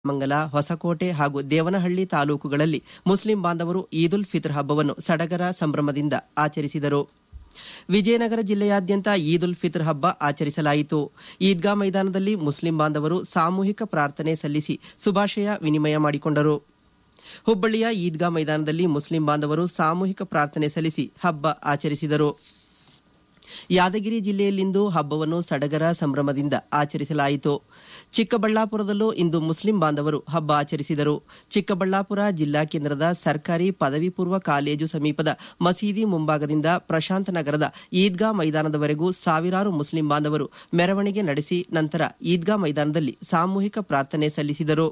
ಮಂಗಲ ಹೊಸಕೋಟೆ ಹಾಗೂ ದೇವನಹಳ್ಳಿ ತಾಲೂಕುಗಳಲ್ಲಿ ಮುಸ್ಲಿಂ ಬಾಂಧವರು ಈದ್ ಉಲ್ ಫಿತ್ರ್ ಹಬ್ಬವನ್ನು ಸಡಗರ ಸಂಭ್ರಮದಿಂದ ಆಚರಿಸಿದರು ವಿಜಯನಗರ ಜಿಲ್ಲೆಯಾದ್ಯಂತ ಈದ್ ಉಲ್ ಫಿತ್ರ್ ಹಬ್ಬ ಆಚರಿಸಲಾಯಿತು ಈದ್ಗಾ ಮೈದಾನದಲ್ಲಿ ಮುಸ್ಲಿಂ ಬಾಂಧವರು ಸಾಮೂಹಿಕ ಪ್ರಾರ್ಥನೆ ಸಲ್ಲಿಸಿ ಶುಭಾಶಯ ವಿನಿಮಯ ಮಾಡಿಕೊಂಡರು ಹುಬ್ಬಳ್ಳಿಯ ಈದ್ಗಾ ಮೈದಾನದಲ್ಲಿ ಮುಸ್ಲಿಂ ಬಾಂಧವರು ಸಾಮೂಹಿಕ ಪ್ರಾರ್ಥನೆ ಸಲ್ಲಿಸಿ ಹಬ್ಬ ಆಚರಿಸಿದರು ಯಾದಗಿರಿ ಜಿಲ್ಲೆಯಲ್ಲಿಂದು ಹಬ್ಬವನ್ನು ಸಡಗರ ಸಂಭ್ರಮದಿಂದ ಆಚರಿಸಲಾಯಿತು ಚಿಕ್ಕಬಳ್ಳಾಪುರದಲ್ಲೂ ಇಂದು ಮುಸ್ಲಿಂ ಬಾಂಧವರು ಹಬ್ಬ ಆಚರಿಸಿದರು ಚಿಕ್ಕಬಳ್ಳಾಪುರ ಜಿಲ್ಲಾ ಕೇಂದ್ರದ ಸರ್ಕಾರಿ ಪದವಿ ಪೂರ್ವ ಕಾಲೇಜು ಸಮೀಪದ ಮಸೀದಿ ಮುಂಭಾಗದಿಂದ ಪ್ರಶಾಂತ ನಗರದ ಈದ್ಗಾ ಮೈದಾನದವರೆಗೂ ಸಾವಿರಾರು ಮುಸ್ಲಿಂ ಬಾಂಧವರು ಮೆರವಣಿಗೆ ನಡೆಸಿ ನಂತರ ಈದ್ಗಾ ಮೈದಾನದಲ್ಲಿ ಸಾಮೂಹಿಕ ಪ್ರಾರ್ಥನೆ ಸಲ್ಲಿಸಿದರು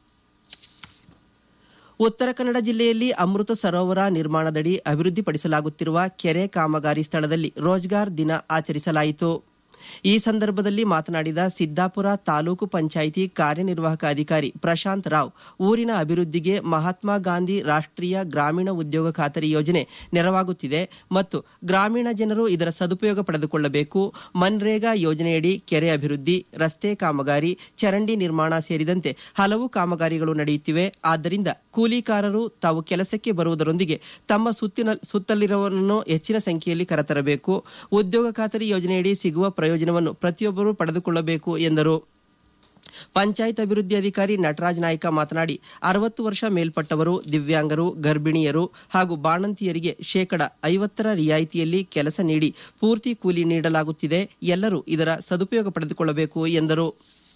ಉತ್ತರ ಕನ್ನಡ ಜಿಲ್ಲೆಯಲ್ಲಿ ಅಮೃತ ಸರೋವರ ನಿರ್ಮಾಣದಡಿ ಅಭಿವೃದ್ಧಿಪಡಿಸಲಾಗುತ್ತಿರುವ ಕೆರೆ ಕಾಮಗಾರಿ ಸ್ಥಳದಲ್ಲಿ ರೋಜ್ಗಾರ್ ದಿನ ಆಚರಿಸಲಾಯಿತು ಈ ಸಂದರ್ಭದಲ್ಲಿ ಮಾತನಾಡಿದ ಸಿದ್ದಾಪುರ ತಾಲೂಕು ಪಂಚಾಯಿತಿ ಕಾರ್ಯನಿರ್ವಾಹಕ ಅಧಿಕಾರಿ ಪ್ರಶಾಂತ್ ರಾವ್ ಊರಿನ ಅಭಿವೃದ್ಧಿಗೆ ಮಹಾತ್ಮ ಗಾಂಧಿ ರಾಷ್ಟ್ರೀಯ ಗ್ರಾಮೀಣ ಉದ್ಯೋಗ ಖಾತರಿ ಯೋಜನೆ ನೆರವಾಗುತ್ತಿದೆ ಮತ್ತು ಗ್ರಾಮೀಣ ಜನರು ಇದರ ಸದುಪಯೋಗ ಪಡೆದುಕೊಳ್ಳಬೇಕು ಮನ್ರೇಗಾ ಯೋಜನೆಯಡಿ ಕೆರೆ ಅಭಿವೃದ್ಧಿ ರಸ್ತೆ ಕಾಮಗಾರಿ ಚರಂಡಿ ನಿರ್ಮಾಣ ಸೇರಿದಂತೆ ಹಲವು ಕಾಮಗಾರಿಗಳು ನಡೆಯುತ್ತಿವೆ ಆದ್ದರಿಂದ ಕೂಲಿಕಾರರು ತಾವು ಕೆಲಸಕ್ಕೆ ಬರುವುದರೊಂದಿಗೆ ತಮ್ಮ ಸುತ್ತಿನ ಸುತ್ತಲಿರುವವರನ್ನು ಹೆಚ್ಚಿನ ಸಂಖ್ಯೆಯಲ್ಲಿ ಕರೆತರಬೇಕು ಉದ್ಯೋಗ ಖಾತರಿ ಯೋಜನೆಯಡಿ ಸಿಗುವ ಪ್ರಯೋಜನವನ್ನು ಪ್ರತಿಯೊಬ್ಬರೂ ಪಡೆದುಕೊಳ್ಳಬೇಕು ಎಂದರು ಪಂಚಾಯತ್ ಅಭಿವೃದ್ಧಿ ಅಧಿಕಾರಿ ನಟರಾಜ್ ನಾಯ್ಕ ಮಾತನಾಡಿ ಅರವತ್ತು ವರ್ಷ ಮೇಲ್ಪಟ್ಟವರು ದಿವ್ಯಾಂಗರು ಗರ್ಭಿಣಿಯರು ಹಾಗೂ ಬಾಣಂತಿಯರಿಗೆ ಶೇಕಡ ಐವತ್ತರ ರಿಯಾಯಿತಿಯಲ್ಲಿ ಕೆಲಸ ನೀಡಿ ಪೂರ್ತಿ ಕೂಲಿ ನೀಡಲಾಗುತ್ತಿದೆ ಎಲ್ಲರೂ ಇದರ ಸದುಪಯೋಗ ಪಡೆದುಕೊಳ್ಳಬೇಕು ಎಂದರು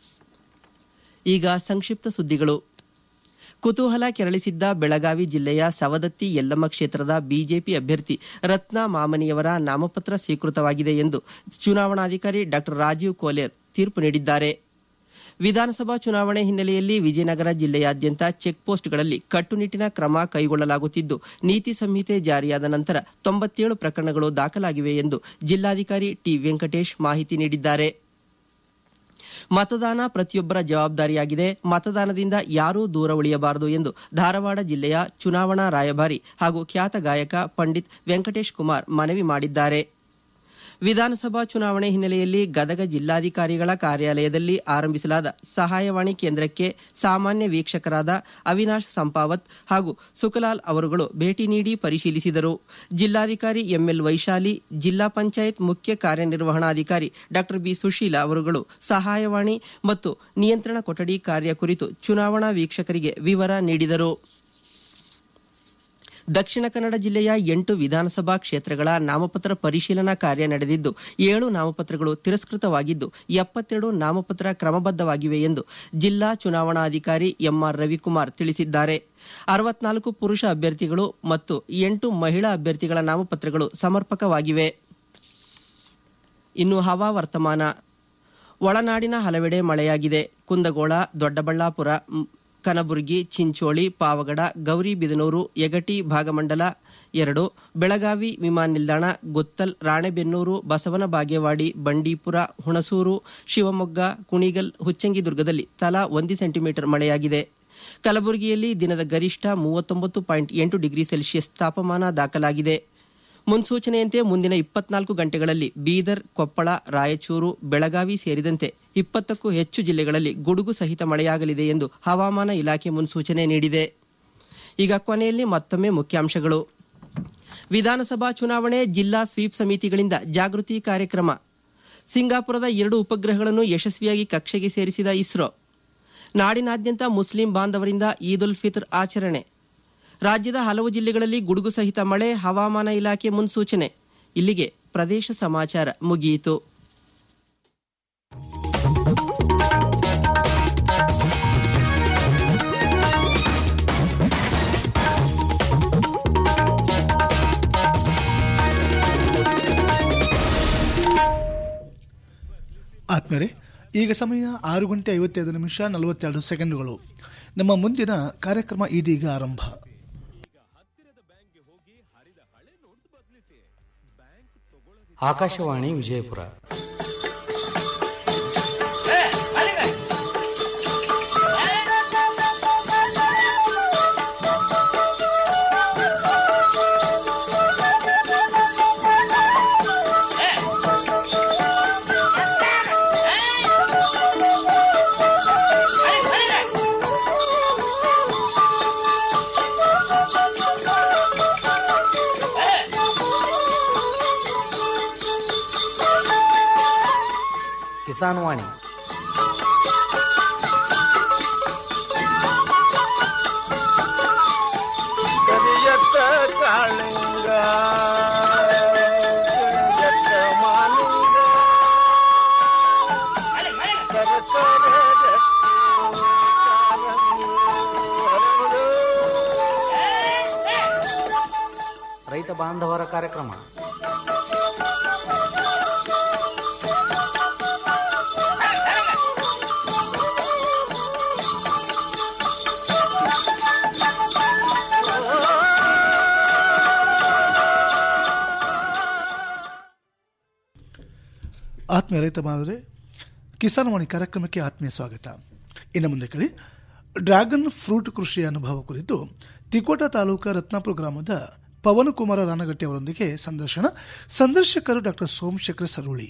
ಈಗ ಸಂಕ್ಷಿಪ್ತ ಸುದ್ದಿಗಳು ಕುತೂಹಲ ಕೆರಳಿಸಿದ್ದ ಬೆಳಗಾವಿ ಜಿಲ್ಲೆಯ ಸವದತ್ತಿ ಯಲ್ಲಮ್ಮ ಕ್ಷೇತ್ರದ ಬಿಜೆಪಿ ಅಭ್ಯರ್ಥಿ ರತ್ನಾ ಮಾಮನಿಯವರ ನಾಮಪತ್ರ ಸ್ವೀಕೃತವಾಗಿದೆ ಎಂದು ಚುನಾವಣಾಧಿಕಾರಿ ಡಾ ರಾಜೀವ್ ಕೋಲೇರ್ ತೀರ್ಪು ನೀಡಿದ್ದಾರೆ ವಿಧಾನಸಭಾ ಚುನಾವಣೆ ಹಿನ್ನೆಲೆಯಲ್ಲಿ ವಿಜಯನಗರ ಜಿಲ್ಲೆಯಾದ್ಯಂತ ಚೆಕ್ಪೋಸ್ಟ್ಗಳಲ್ಲಿ ಕಟ್ಟುನಿಟ್ಟಿನ ಕ್ರಮ ಕೈಗೊಳ್ಳಲಾಗುತ್ತಿದ್ದು ನೀತಿ ಸಂಹಿತೆ ಜಾರಿಯಾದ ನಂತರ ತೊಂಬತ್ತೇಳು ಪ್ರಕರಣಗಳು ದಾಖಲಾಗಿವೆ ಎಂದು ಜಿಲ್ಲಾಧಿಕಾರಿ ಟಿ ವೆಂಕಟೇಶ್ ಮಾಹಿತಿ ನೀಡಿದ್ದಾರೆ ಮತದಾನ ಪ್ರತಿಯೊಬ್ಬರ ಜವಾಬ್ದಾರಿಯಾಗಿದೆ ಮತದಾನದಿಂದ ಯಾರೂ ದೂರ ಉಳಿಯಬಾರದು ಎಂದು ಧಾರವಾಡ ಜಿಲ್ಲೆಯ ಚುನಾವಣಾ ರಾಯಭಾರಿ ಹಾಗೂ ಖ್ಯಾತ ಗಾಯಕ ಪಂಡಿತ್ ವೆಂಕಟೇಶ್ ಕುಮಾರ್ ಮನವಿ ಮಾಡಿದ್ದಾರೆ ವಿಧಾನಸಭಾ ಚುನಾವಣೆ ಹಿನ್ನೆಲೆಯಲ್ಲಿ ಗದಗ ಜಿಲ್ಲಾಧಿಕಾರಿಗಳ ಕಾರ್ಯಾಲಯದಲ್ಲಿ ಆರಂಭಿಸಲಾದ ಸಹಾಯವಾಣಿ ಕೇಂದ್ರಕ್ಕೆ ಸಾಮಾನ್ಯ ವೀಕ್ಷಕರಾದ ಅವಿನಾಶ್ ಸಂಪಾವತ್ ಹಾಗೂ ಸುಖಲಾಲ್ ಅವರುಗಳು ಭೇಟಿ ನೀಡಿ ಪರಿಶೀಲಿಸಿದರು ಜಿಲ್ಲಾಧಿಕಾರಿ ಎಂಎಲ್ ವೈಶಾಲಿ ಜಿಲ್ಲಾ ಪಂಚಾಯತ್ ಮುಖ್ಯ ಕಾರ್ಯನಿರ್ವಹಣಾಧಿಕಾರಿ ಡಾ ಬಿ ಸುಶೀಲಾ ಅವರುಗಳು ಸಹಾಯವಾಣಿ ಮತ್ತು ನಿಯಂತ್ರಣ ಕೊಠಡಿ ಕಾರ್ಯ ಕುರಿತು ಚುನಾವಣಾ ವೀಕ್ಷಕರಿಗೆ ವಿವರ ನೀಡಿದರು ದಕ್ಷಿಣ ಕನ್ನಡ ಜಿಲ್ಲೆಯ ಎಂಟು ವಿಧಾನಸಭಾ ಕ್ಷೇತ್ರಗಳ ನಾಮಪತ್ರ ಪರಿಶೀಲನಾ ಕಾರ್ಯ ನಡೆದಿದ್ದು ಏಳು ನಾಮಪತ್ರಗಳು ತಿರಸ್ಕೃತವಾಗಿದ್ದು ಎಪ್ಪತ್ತೆರಡು ನಾಮಪತ್ರ ಕ್ರಮಬದ್ಧವಾಗಿವೆ ಎಂದು ಜಿಲ್ಲಾ ಚುನಾವಣಾಧಿಕಾರಿ ಎಂಆರ್ ರವಿಕುಮಾರ್ ತಿಳಿಸಿದ್ದಾರೆ ಅರವತ್ನಾಲ್ಕು ಪುರುಷ ಅಭ್ಯರ್ಥಿಗಳು ಮತ್ತು ಎಂಟು ಮಹಿಳಾ ಅಭ್ಯರ್ಥಿಗಳ ನಾಮಪತ್ರಗಳು ಸಮರ್ಪಕವಾಗಿವೆ ಇನ್ನು ಹವಾ ವರ್ತಮಾನ ಒಳನಾಡಿನ ಹಲವೆಡೆ ಮಳೆಯಾಗಿದೆ ಕುಂದಗೋಳ ದೊಡ್ಡಬಳ್ಳಾಪುರ ಕನಬುರಗಿ ಚಿಂಚೋಳಿ ಪಾವಗಡ ಗೌರಿಬಿದನೂರು ಯಗಟಿ ಭಾಗಮಂಡಲ ಎರಡು ಬೆಳಗಾವಿ ವಿಮಾನ ನಿಲ್ದಾಣ ಗುತ್ತಲ್ ರಾಣೆಬೆನ್ನೂರು ಬಸವನ ಬಾಗೇವಾಡಿ ಬಂಡೀಪುರ ಹುಣಸೂರು ಶಿವಮೊಗ್ಗ ಕುಣಿಗಲ್ ಹುಚ್ಚಂಗಿದುರ್ಗದಲ್ಲಿ ತಲಾ ಒಂದು ಸೆಂಟಿಮೀಟರ್ ಮಳೆಯಾಗಿದೆ ಕಲಬುರಗಿಯಲ್ಲಿ ದಿನದ ಗರಿಷ್ಠ ಮೂವತ್ತೊಂಬತ್ತು ಪಾಯಿಂಟ್ ಎಂಟು ಡಿಗ್ರಿ ಸೆಲ್ಸಿಯಸ್ ತಾಪಮಾನ ದಾಖಲಾಗಿದೆ ಮುನ್ಸೂಚನೆಯಂತೆ ಮುಂದಿನ ಇಪ್ಪತ್ನಾಲ್ಕು ಗಂಟೆಗಳಲ್ಲಿ ಬೀದರ್ ಕೊಪ್ಪಳ ರಾಯಚೂರು ಬೆಳಗಾವಿ ಸೇರಿದಂತೆ ಇಪ್ಪತ್ತಕ್ಕೂ ಹೆಚ್ಚು ಜಿಲ್ಲೆಗಳಲ್ಲಿ ಗುಡುಗು ಸಹಿತ ಮಳೆಯಾಗಲಿದೆ ಎಂದು ಹವಾಮಾನ ಇಲಾಖೆ ಮುನ್ಸೂಚನೆ ನೀಡಿದೆ ಈಗ ಕೊನೆಯಲ್ಲಿ ಮತ್ತೊಮ್ಮೆ ಮುಖ್ಯಾಂಶಗಳು ವಿಧಾನಸಭಾ ಚುನಾವಣೆ ಜಿಲ್ಲಾ ಸ್ವೀಪ್ ಸಮಿತಿಗಳಿಂದ ಜಾಗೃತಿ ಕಾರ್ಯಕ್ರಮ ಸಿಂಗಾಪುರದ ಎರಡು ಉಪಗ್ರಹಗಳನ್ನು ಯಶಸ್ವಿಯಾಗಿ ಕಕ್ಷೆಗೆ ಸೇರಿಸಿದ ಇಸ್ರೋ ನಾಡಿನಾದ್ಯಂತ ಮುಸ್ಲಿಂ ಬಾಂಧವರಿಂದ ಈದ್ ಉಲ್ ಫಿತ್ರ್ ಆಚರಣೆ ರಾಜ್ಯದ ಹಲವು ಜಿಲ್ಲೆಗಳಲ್ಲಿ ಗುಡುಗು ಸಹಿತ ಮಳೆ ಹವಾಮಾನ ಇಲಾಖೆ ಮುನ್ಸೂಚನೆ ಇಲ್ಲಿಗೆ ಪ್ರದೇಶ ಸಮಾಚಾರ ಮುಗಿಯಿತು ಆತ್ಮರೆ ಈಗ ಸಮಯ ಆರು ಗಂಟೆ ಐವತ್ತೈದು ನಿಮಿಷ ನಲವತ್ತೆರಡು ಸೆಕೆಂಡುಗಳು ನಮ್ಮ ಮುಂದಿನ ಕಾರ್ಯಕ್ರಮ ಇದೀಗ ಆರಂಭ ಆಕಾಶವಾಣಿ ವಿಜಯಪುರ ಕಿಸಾನ್ ವಾಣಿ ಕರಿಯತ್ತ ಕಾಳಿಂಗ ಕರಿಯತ್ತ ಮಾಲಿಂಗ ಸರಸರ ರಕ್ತಿ ಕಾಲಂಗು ಹರಡು. ರೈತ ಬಾಂಧವರ ಕಾರ್ಯಕ್ರಮ ಆತ್ಮೀಯ ರೈತ ಬಾಂಧವರೇ ಕಿಸಾನ್ ವಾಣಿ ಕಾರ್ಯಕ್ರಮಕ್ಕೆ ಆತ್ಮೀಯ ಸ್ವಾಗತ ಇನ್ನು ಮುಂದೆ ಕೇಳಿ ಡ್ರ್ಯಾಗನ್ ಫ್ರೂಟ್ ಕೃಷಿ ಅನುಭವ ಕುರಿತು ತಿಕೋಟ ತಾಲೂಕು ರತ್ನಾಪುರ ಗ್ರಾಮದ ಪವನ್ ಕುಮಾರ ರಾನಗಟ್ಟಿ ಅವರೊಂದಿಗೆ ಸಂದರ್ಶನ ಸಂದರ್ಶಕರು ಡಾಕ್ಟರ್ ಸೋಮಶೇಖರ ಸರುಳಿ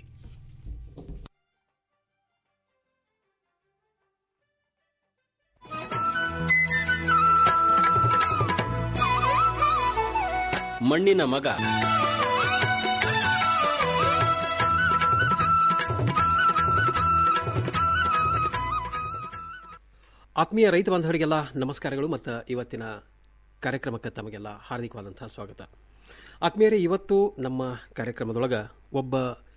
ಮಣ್ಣಿನ ಮಗ ಆತ್ಮೀಯ ರೈತ ಬಾಂಧವರಿಗೆಲ್ಲ ನಮಸ್ಕಾರಗಳು ಮತ್ತು ಇವತ್ತಿನ ಕಾರ್ಯಕ್ರಮಕ್ಕೆ ತಮಗೆಲ್ಲ ಹಾರ್ದಿಕವಾದಂತಹ ಸ್ವಾಗತ ಆತ್ಮೀಯರೇ ಇವತ್ತು ನಮ್ಮ ಕಾರ್ಯಕ್ರಮದೊಳಗೆ ಒಬ್ಬ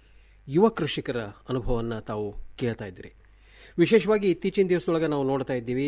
ಯುವ ಕೃಷಿಕರ ಅನುಭವವನ್ನು ತಾವು ಕೇಳ್ತಾ ಇದ್ದೀರಿ ವಿಶೇಷವಾಗಿ ಇತ್ತೀಚಿನ ದಿವಸದೊಳಗೆ ನಾವು ನೋಡ್ತಾ ಇದ್ದೀವಿ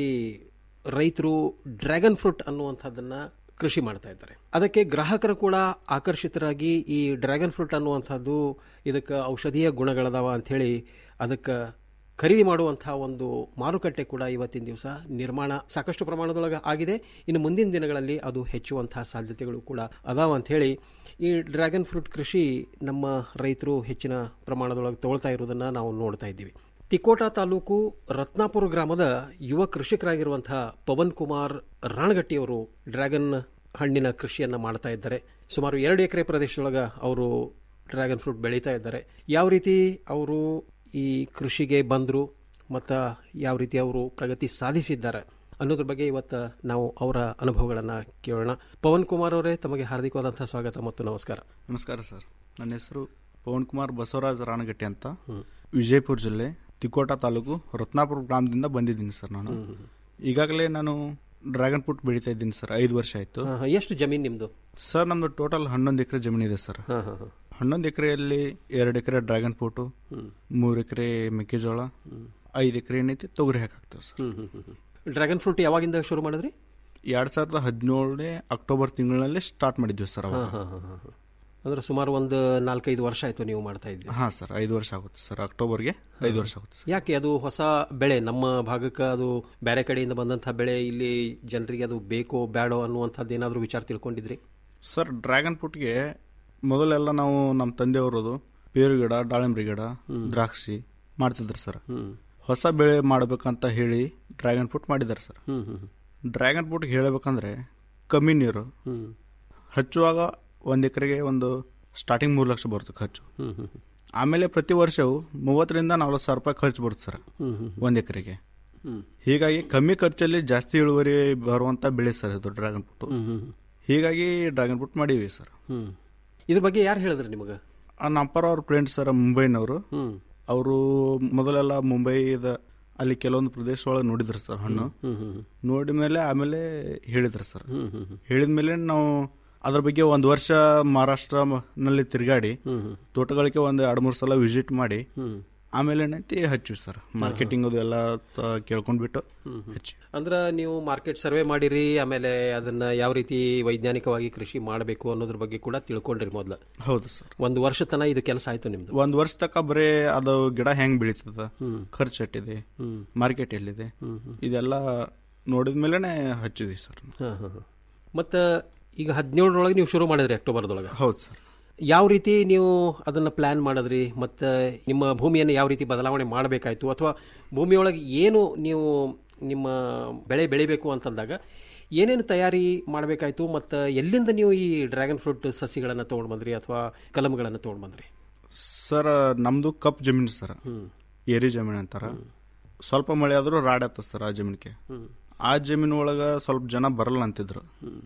ರೈತರು ಡ್ರ್ಯಾಗನ್ ಫ್ರೂಟ್ ಅನ್ನುವಂಥದ್ದನ್ನು ಕೃಷಿ ಮಾಡ್ತಾ ಇದ್ದಾರೆ ಅದಕ್ಕೆ ಗ್ರಾಹಕರು ಕೂಡ ಆಕರ್ಷಿತರಾಗಿ ಈ ಡ್ರ್ಯಾಗನ್ ಫ್ರೂಟ್ ಅನ್ನುವಂಥದ್ದು ಇದಕ್ಕೆ ಔಷಧೀಯ ಗುಣಗಳದಾವ ಅಂಥೇಳಿ ಅದಕ್ಕೆ ಖರೀದಿ ಮಾಡುವಂತಹ ಒಂದು ಮಾರುಕಟ್ಟೆ ಕೂಡ ಇವತ್ತಿನ ದಿವಸ ನಿರ್ಮಾಣ ಸಾಕಷ್ಟು ಪ್ರಮಾಣದೊಳಗೆ ಆಗಿದೆ ಇನ್ನು ಮುಂದಿನ ದಿನಗಳಲ್ಲಿ ಅದು ಹೆಚ್ಚುವಂತಹ ಸಾಧ್ಯತೆಗಳು ಕೂಡ ಅದಾವ ಅಂತ ಹೇಳಿ ಈ ಡ್ರ್ಯಾಗನ್ ಫ್ರೂಟ್ ಕೃಷಿ ನಮ್ಮ ರೈತರು ಹೆಚ್ಚಿನ ಪ್ರಮಾಣದೊಳಗೆ ತಗೊಳ್ತಾ ಇರೋದನ್ನ ನಾವು ನೋಡ್ತಾ ಇದ್ದೀವಿ ತಿಕೋಟ ತಾಲೂಕು ರತ್ನಾಪುರ ಗ್ರಾಮದ ಯುವ ಕೃಷಿಕರಾಗಿರುವಂತಹ ಪವನ್ ಕುಮಾರ್ ರಾಣಗಟ್ಟಿಯವರು ಡ್ರ್ಯಾಗನ್ ಹಣ್ಣಿನ ಕೃಷಿಯನ್ನ ಮಾಡ್ತಾ ಇದ್ದಾರೆ ಸುಮಾರು ಎರಡು ಎಕರೆ ಪ್ರದೇಶದೊಳಗೆ ಅವರು ಡ್ರ್ಯಾಗನ್ ಫ್ರೂಟ್ ಬೆಳೀತಾ ಇದ್ದಾರೆ ಯಾವ ರೀತಿ ಅವರು ಈ ಕೃಷಿಗೆ ಬಂದರು ಮತ್ತು ಯಾವ ರೀತಿ ಅವರು ಪ್ರಗತಿ ಸಾಧಿಸಿದ್ದಾರೆ ಅನ್ನೋದ್ರ ಬಗ್ಗೆ ಇವತ್ತು ನಾವು ಅವರ ಅನುಭವಗಳನ್ನು ಕೇಳೋಣ ಪವನ್ ಕುಮಾರ್ ಅವರೇ ತಮಗೆ ಹಾರ್ದಿಕವಾದಂತಹ ಸ್ವಾಗತ ಮತ್ತು ನಮಸ್ಕಾರ ನಮಸ್ಕಾರ ಸರ್ ನನ್ನ ಹೆಸರು ಪವನ್ ಕುಮಾರ್ ಬಸವರಾಜ್ ರಾಣಗಟ್ಟಿ ಅಂತ ವಿಜಯಪುರ ಜಿಲ್ಲೆ ತಿಕೋಟ ತಾಲೂಕು ರತ್ನಾಪುರ ಗ್ರಾಮದಿಂದ ಬಂದಿದ್ದೀನಿ ಸರ್ ನಾನು ಈಗಾಗಲೇ ನಾನು ಡ್ರ್ಯಾಗನ್ ಫ್ರೂಟ್ ಬೆಳೀತಾ ಇದ್ದೀನಿ ಸರ್ ಐದು ವರ್ಷ ಆಯಿತು ಹಾ, ಹಾ. ಎಷ್ಟು ಜಮೀನು ನಿಮ್ಮದು ಸರ್ ನಮ್ದು ಟೋಟಲ್ ಹನ್ನೊಂದು ಎಕರೆ ಜಮೀನಿದೆ ಸರ್ ಹಾಂ ಹಾಂ ಹಾಂ ಹನ್ನೊಂದು ಎಕರೆಯಲ್ಲಿ ಎರಡು ಎಕರೆ ಡ್ರ್ಯಾಗನ್ ಫ್ರೂಟು ಮೂರು ಎಕರೆ ಮೆಕ್ಕೆಜೋಳ ಐದು ಎಕರೆ ಏನೈತಿ ತೊಗರಿ ಹಾಕಾಗ್ತೇವೆ ಸರ್ ಹ್ಮ್ ಹ್ಮ್ ಹ್ಮ್ ಹ್ಮ್. ಡ್ರ್ಯಾಗನ್ ಫ್ರೂಟ್ ಯಾವಾಗಿಂದ ಶುರು ಮಾಡಿದ್ರಿ ಎರಡು ಸಾವಿರದ ಹದಿನೇಳನೇ ಅಕ್ಟೋಬರ್ ತಿಂಗಳಲ್ಲಿ ಸ್ಟಾರ್ಟ್ ಮಾಡಿದ್ವಿ ಸರ್ ಅವಾಗ ಹಾಂ ಹಾಂ ಹಾಂ ಹಾಂ ಅಂದ್ರೆ ಸುಮಾರು ಒಂದು ನಾಲ್ಕೈದು ವರ್ಷ ಆಯಿತು ನೀವು ಮಾಡ್ತಾ ಇದ್ದೀರಿ ಹಾಂ ಸರ್ ಐದು ವರ್ಷ ಆಗುತ್ತೆ ಸರ್ ಅಕ್ಟೋಬರ್ಗೆ ಐದು ವರ್ಷ ಆಗುತ್ತೆ ಸರ್ ಯಾಕೆ ಅದು ಹೊಸ ಬೆಳೆ ನಮ್ಮ ಭಾಗಕ್ಕೆ ಅದು ಬೇರೆ ಕಡೆಯಿಂದ ಬಂದಂಥ ಬೆಳೆ ಇಲ್ಲಿ ಜನರಿಗೆ ಅದು ಬೇಕೋ ಬೇಡೋ ಅನ್ನುವಂಥದ್ದು ಏನಾದರೂ ವಿಚಾರ ತಿಳ್ಕೊಂಡಿದ್ರಿ ಸರ್ ಡ್ರ್ಯಾಗನ್ ಫ್ರೂಟ್ಗೆ ಮೊದಲೆಲ್ಲ ನಾವು ನಮ್ಮ ತಂದೆಯವರದು ಪೇರು ಗಿಡ ದಾಳಿಂಬ್ರಿ ಗಿಡ ದ್ರಾಕ್ಷಿ ಮಾಡ್ತಿದ್ರು ಸರ್ ಹ್ಮ್ ಹೊಸ ಬೆಳೆ ಮಾಡ್ಬೇಕಂತ ಹೇಳಿ ಡ್ರ್ಯಾಗನ್ ಫ್ರೂಟ್ ಮಾಡಿದ್ದಾರೆ ಸರ್ ಹ್ಮ್ ಹ್ಮ್ ಡ್ರ್ಯಾಗನ್ ಫ್ರೂಟ್ಗೆ ಹೇಳಬೇಕಂದ್ರೆ ಕಮ್ಮಿ ನೀರು ಹ್ಮ್ ಹಚ್ಚುವಾಗ ಒಂದು ಎಕರೆಗೆ ಒಂದು ಸ್ಟಾರ್ಟಿಂಗ್ ಮೂರು ಲಕ್ಷ ಬರುತ್ತೆ ಖರ್ಚು ಹ್ಮ್ ಹ್ಮ್ ಹ್ಮ್ ಆಮೇಲೆ ಪ್ರತಿ ವರ್ಷವು ಮೂವತ್ತರಿಂದ ನಲ್ವತ್ತು ಸಾವಿರ ರೂಪಾಯಿ ಖರ್ಚು ಬರುತ್ತೆ ಸರ್ ಹ್ಮ್ ಹ್ಮ್ ಒಂದು ಎಕರೆಗೆ ಹ್ಮ್ ಹೀಗಾಗಿ ಕಮ್ಮಿ ಖರ್ಚಲ್ಲಿ ಜಾಸ್ತಿ ಇಳುವರಿ ಬರುವಂಥ ಬೆಳೆ ಸರ್ ಇದು ಡ್ರ್ಯಾಗನ್ ಫ್ರೂಟ್ ಹ್ಮ್ ಹ್ಮ್ ಹೀಗಾಗಿ ಡ್ರ್ಯಾಗನ್ ಫ್ರೂಟ್ ಮಾಡೀವಿ ಸರ್ ಹ್ಮ್ ಇದ್ರ ಬಗ್ಗೆ ಯಾರು ಹೇಳಿದ್ರಿ ನಿಮಗೆ ಆ ನಮ್ಮಪ್ಪರ ಅವ್ರ ಫ್ರೆಂಡ್ಸ್ ಸರ್ ಮುಂಬೈನವರು ಹ್ಮ್ ಅವರು ಮೊದಲೆಲ್ಲ ಮುಂಬೈದ ಅಲ್ಲಿ ಕೆಲವೊಂದು ಪ್ರದೇಶ ಒಳಗೆ ನೋಡಿದ್ರು ಸರ್ ಹಣ್ಣು ಹ್ಮ್ ಹ್ಮ್ ನೋಡಿದ ಮೇಲೆ ಆಮೇಲೆ ಹೇಳಿದ್ರು ಸರ್ ಹ್ಮ್ ಹ್ಮ್ ಹ್ಮ್ ಹೇಳಿದ ಮೇಲೆ ನಾವು ಅದ್ರ ಬಗ್ಗೆ ಒಂದು ವರ್ಷ ಮಹಾರಾಷ್ಟ್ರ ಮ- ನಲ್ಲಿ ತಿರುಗಾಡಿ ಹ್ಮ್ ಹ್ಮ್ ತೋಟಗಳಿಗೆ ಒಂದು ಎರಡು ಮೂರು ಸಲ ವಿಸಿಟ್ ಮಾಡಿ ಹ್ಮ್ ಆಮೇಲೆ ಏನೈತಿ ಹಚ್ಚಿವಿ ಸರ್ ಮಾರ್ಕೆಟಿಂಗ್ ಅದು ಎಲ್ಲ ತ- ಕೇಳ್ಕೊಂಡ್ಬಿಟ್ಟು ಹಚ್ಚಿ ಅಂದ್ರೆ ನೀವು ಮಾರ್ಕೆಟ್ ಸರ್ವೆ ಮಾಡಿರಿ ಆಮೇಲೆ ಅದನ್ನ ಯಾವ ರೀತಿ ವೈಜ್ಞಾನಿಕವಾಗಿ ಕೃಷಿ ಮಾಡಬೇಕು ಅನ್ನೋದ್ರ ಬಗ್ಗೆ ಕೂಡ ತಿಳ್ಕೊಂಡ್ರಿ ಮೊದ್ಲು ಹೌದು ಸರ್ ಒಂದು ವರ್ಷ ತನ ಇದು ಕೆಲಸ ಆಯ್ತು ನಿಮ್ದು ಒಂದ್ ವರ್ಷ ತನಕ ಬರೀ ಅದು ಗಿಡ ಹೆಂಗ್ ಬೆಳೀತದ ಹ್ಮ್. ಖರ್ಚು ಎಷ್ಟಿದೆ ಹ್ಮ್ ಮಾರ್ಕೆಟ್ ಎಲ್ಲಿದೆ ಹ್ಮ್ ಹ್ಮ್ ಇದೆಲ್ಲ ನೋಡಿದ ಮೇಲೆನೆ ಹಚ್ಚಿದ್ವಿ ಸರ್ ಹಾ ಹಾ ಹಾ. ಮತ್ತ ಈಗ ಹದಿನೇಳರೊಳಗೆ ನೀವು ಶುರು ಮಾಡಿದ್ರಿ ಅಕ್ಟೋಬರ್ದೊಳಗೆ ಹೌದು ಸರ್ ಯಾವ ರೀತಿ ನೀವು ಅದನ್ನ ಪ್ಲಾನ್ ಮಾಡಿದ್ರಿ ಮತ್ತು ನಿಮ್ಮ ಭೂಮಿಯನ್ನು ಯಾವ ರೀತಿ ಬದಲಾವಣೆ ಮಾಡಬೇಕಾಯ್ತು ಅಥವಾ ಭೂಮಿಯೊಳಗೆ ಏನು ನೀವು ನಿಮ್ಮ ಬೆಳೆ ಬೆಳಿಬೇಕು ಅಂತಂದಾಗ ಏನೇನು ತಯಾರಿ ಮಾಡಬೇಕಾಯ್ತು ಮತ್ತು ಎಲ್ಲಿಂದ ನೀವು ಈ ಡ್ರ್ಯಾಗನ್ ಫ್ರೂಟ್ ಸಸಿಗಳನ್ನು ತೊಗೊಂಡು ಬಂದ್ರಿ ಅಥವಾ ಕಲಮ್ಗಳನ್ನು ತೊಗೊಂಡು ಬಂದ್ರಿ ಸರ್ ನಮ್ದು ಕಪ್ ಜಮೀನು ಸರ್ ಹ್ಮ್ ಏರಿ ಜಮೀನು ಅಂತಾರ ಸ್ವಲ್ಪ ಮಳೆ ಆದ್ರೂ ರಾಡ್ ಆಗ್ತದೆ ಸರ್ ಆ ಜಮೀನಿಗೆ ಹ್ಮ್ ಆ ಜಮೀನು ಒಳಗ ಸ್ವಲ್ಪ ಜನ ಬರಲ್ಲ ಅಂತಿದ್ರು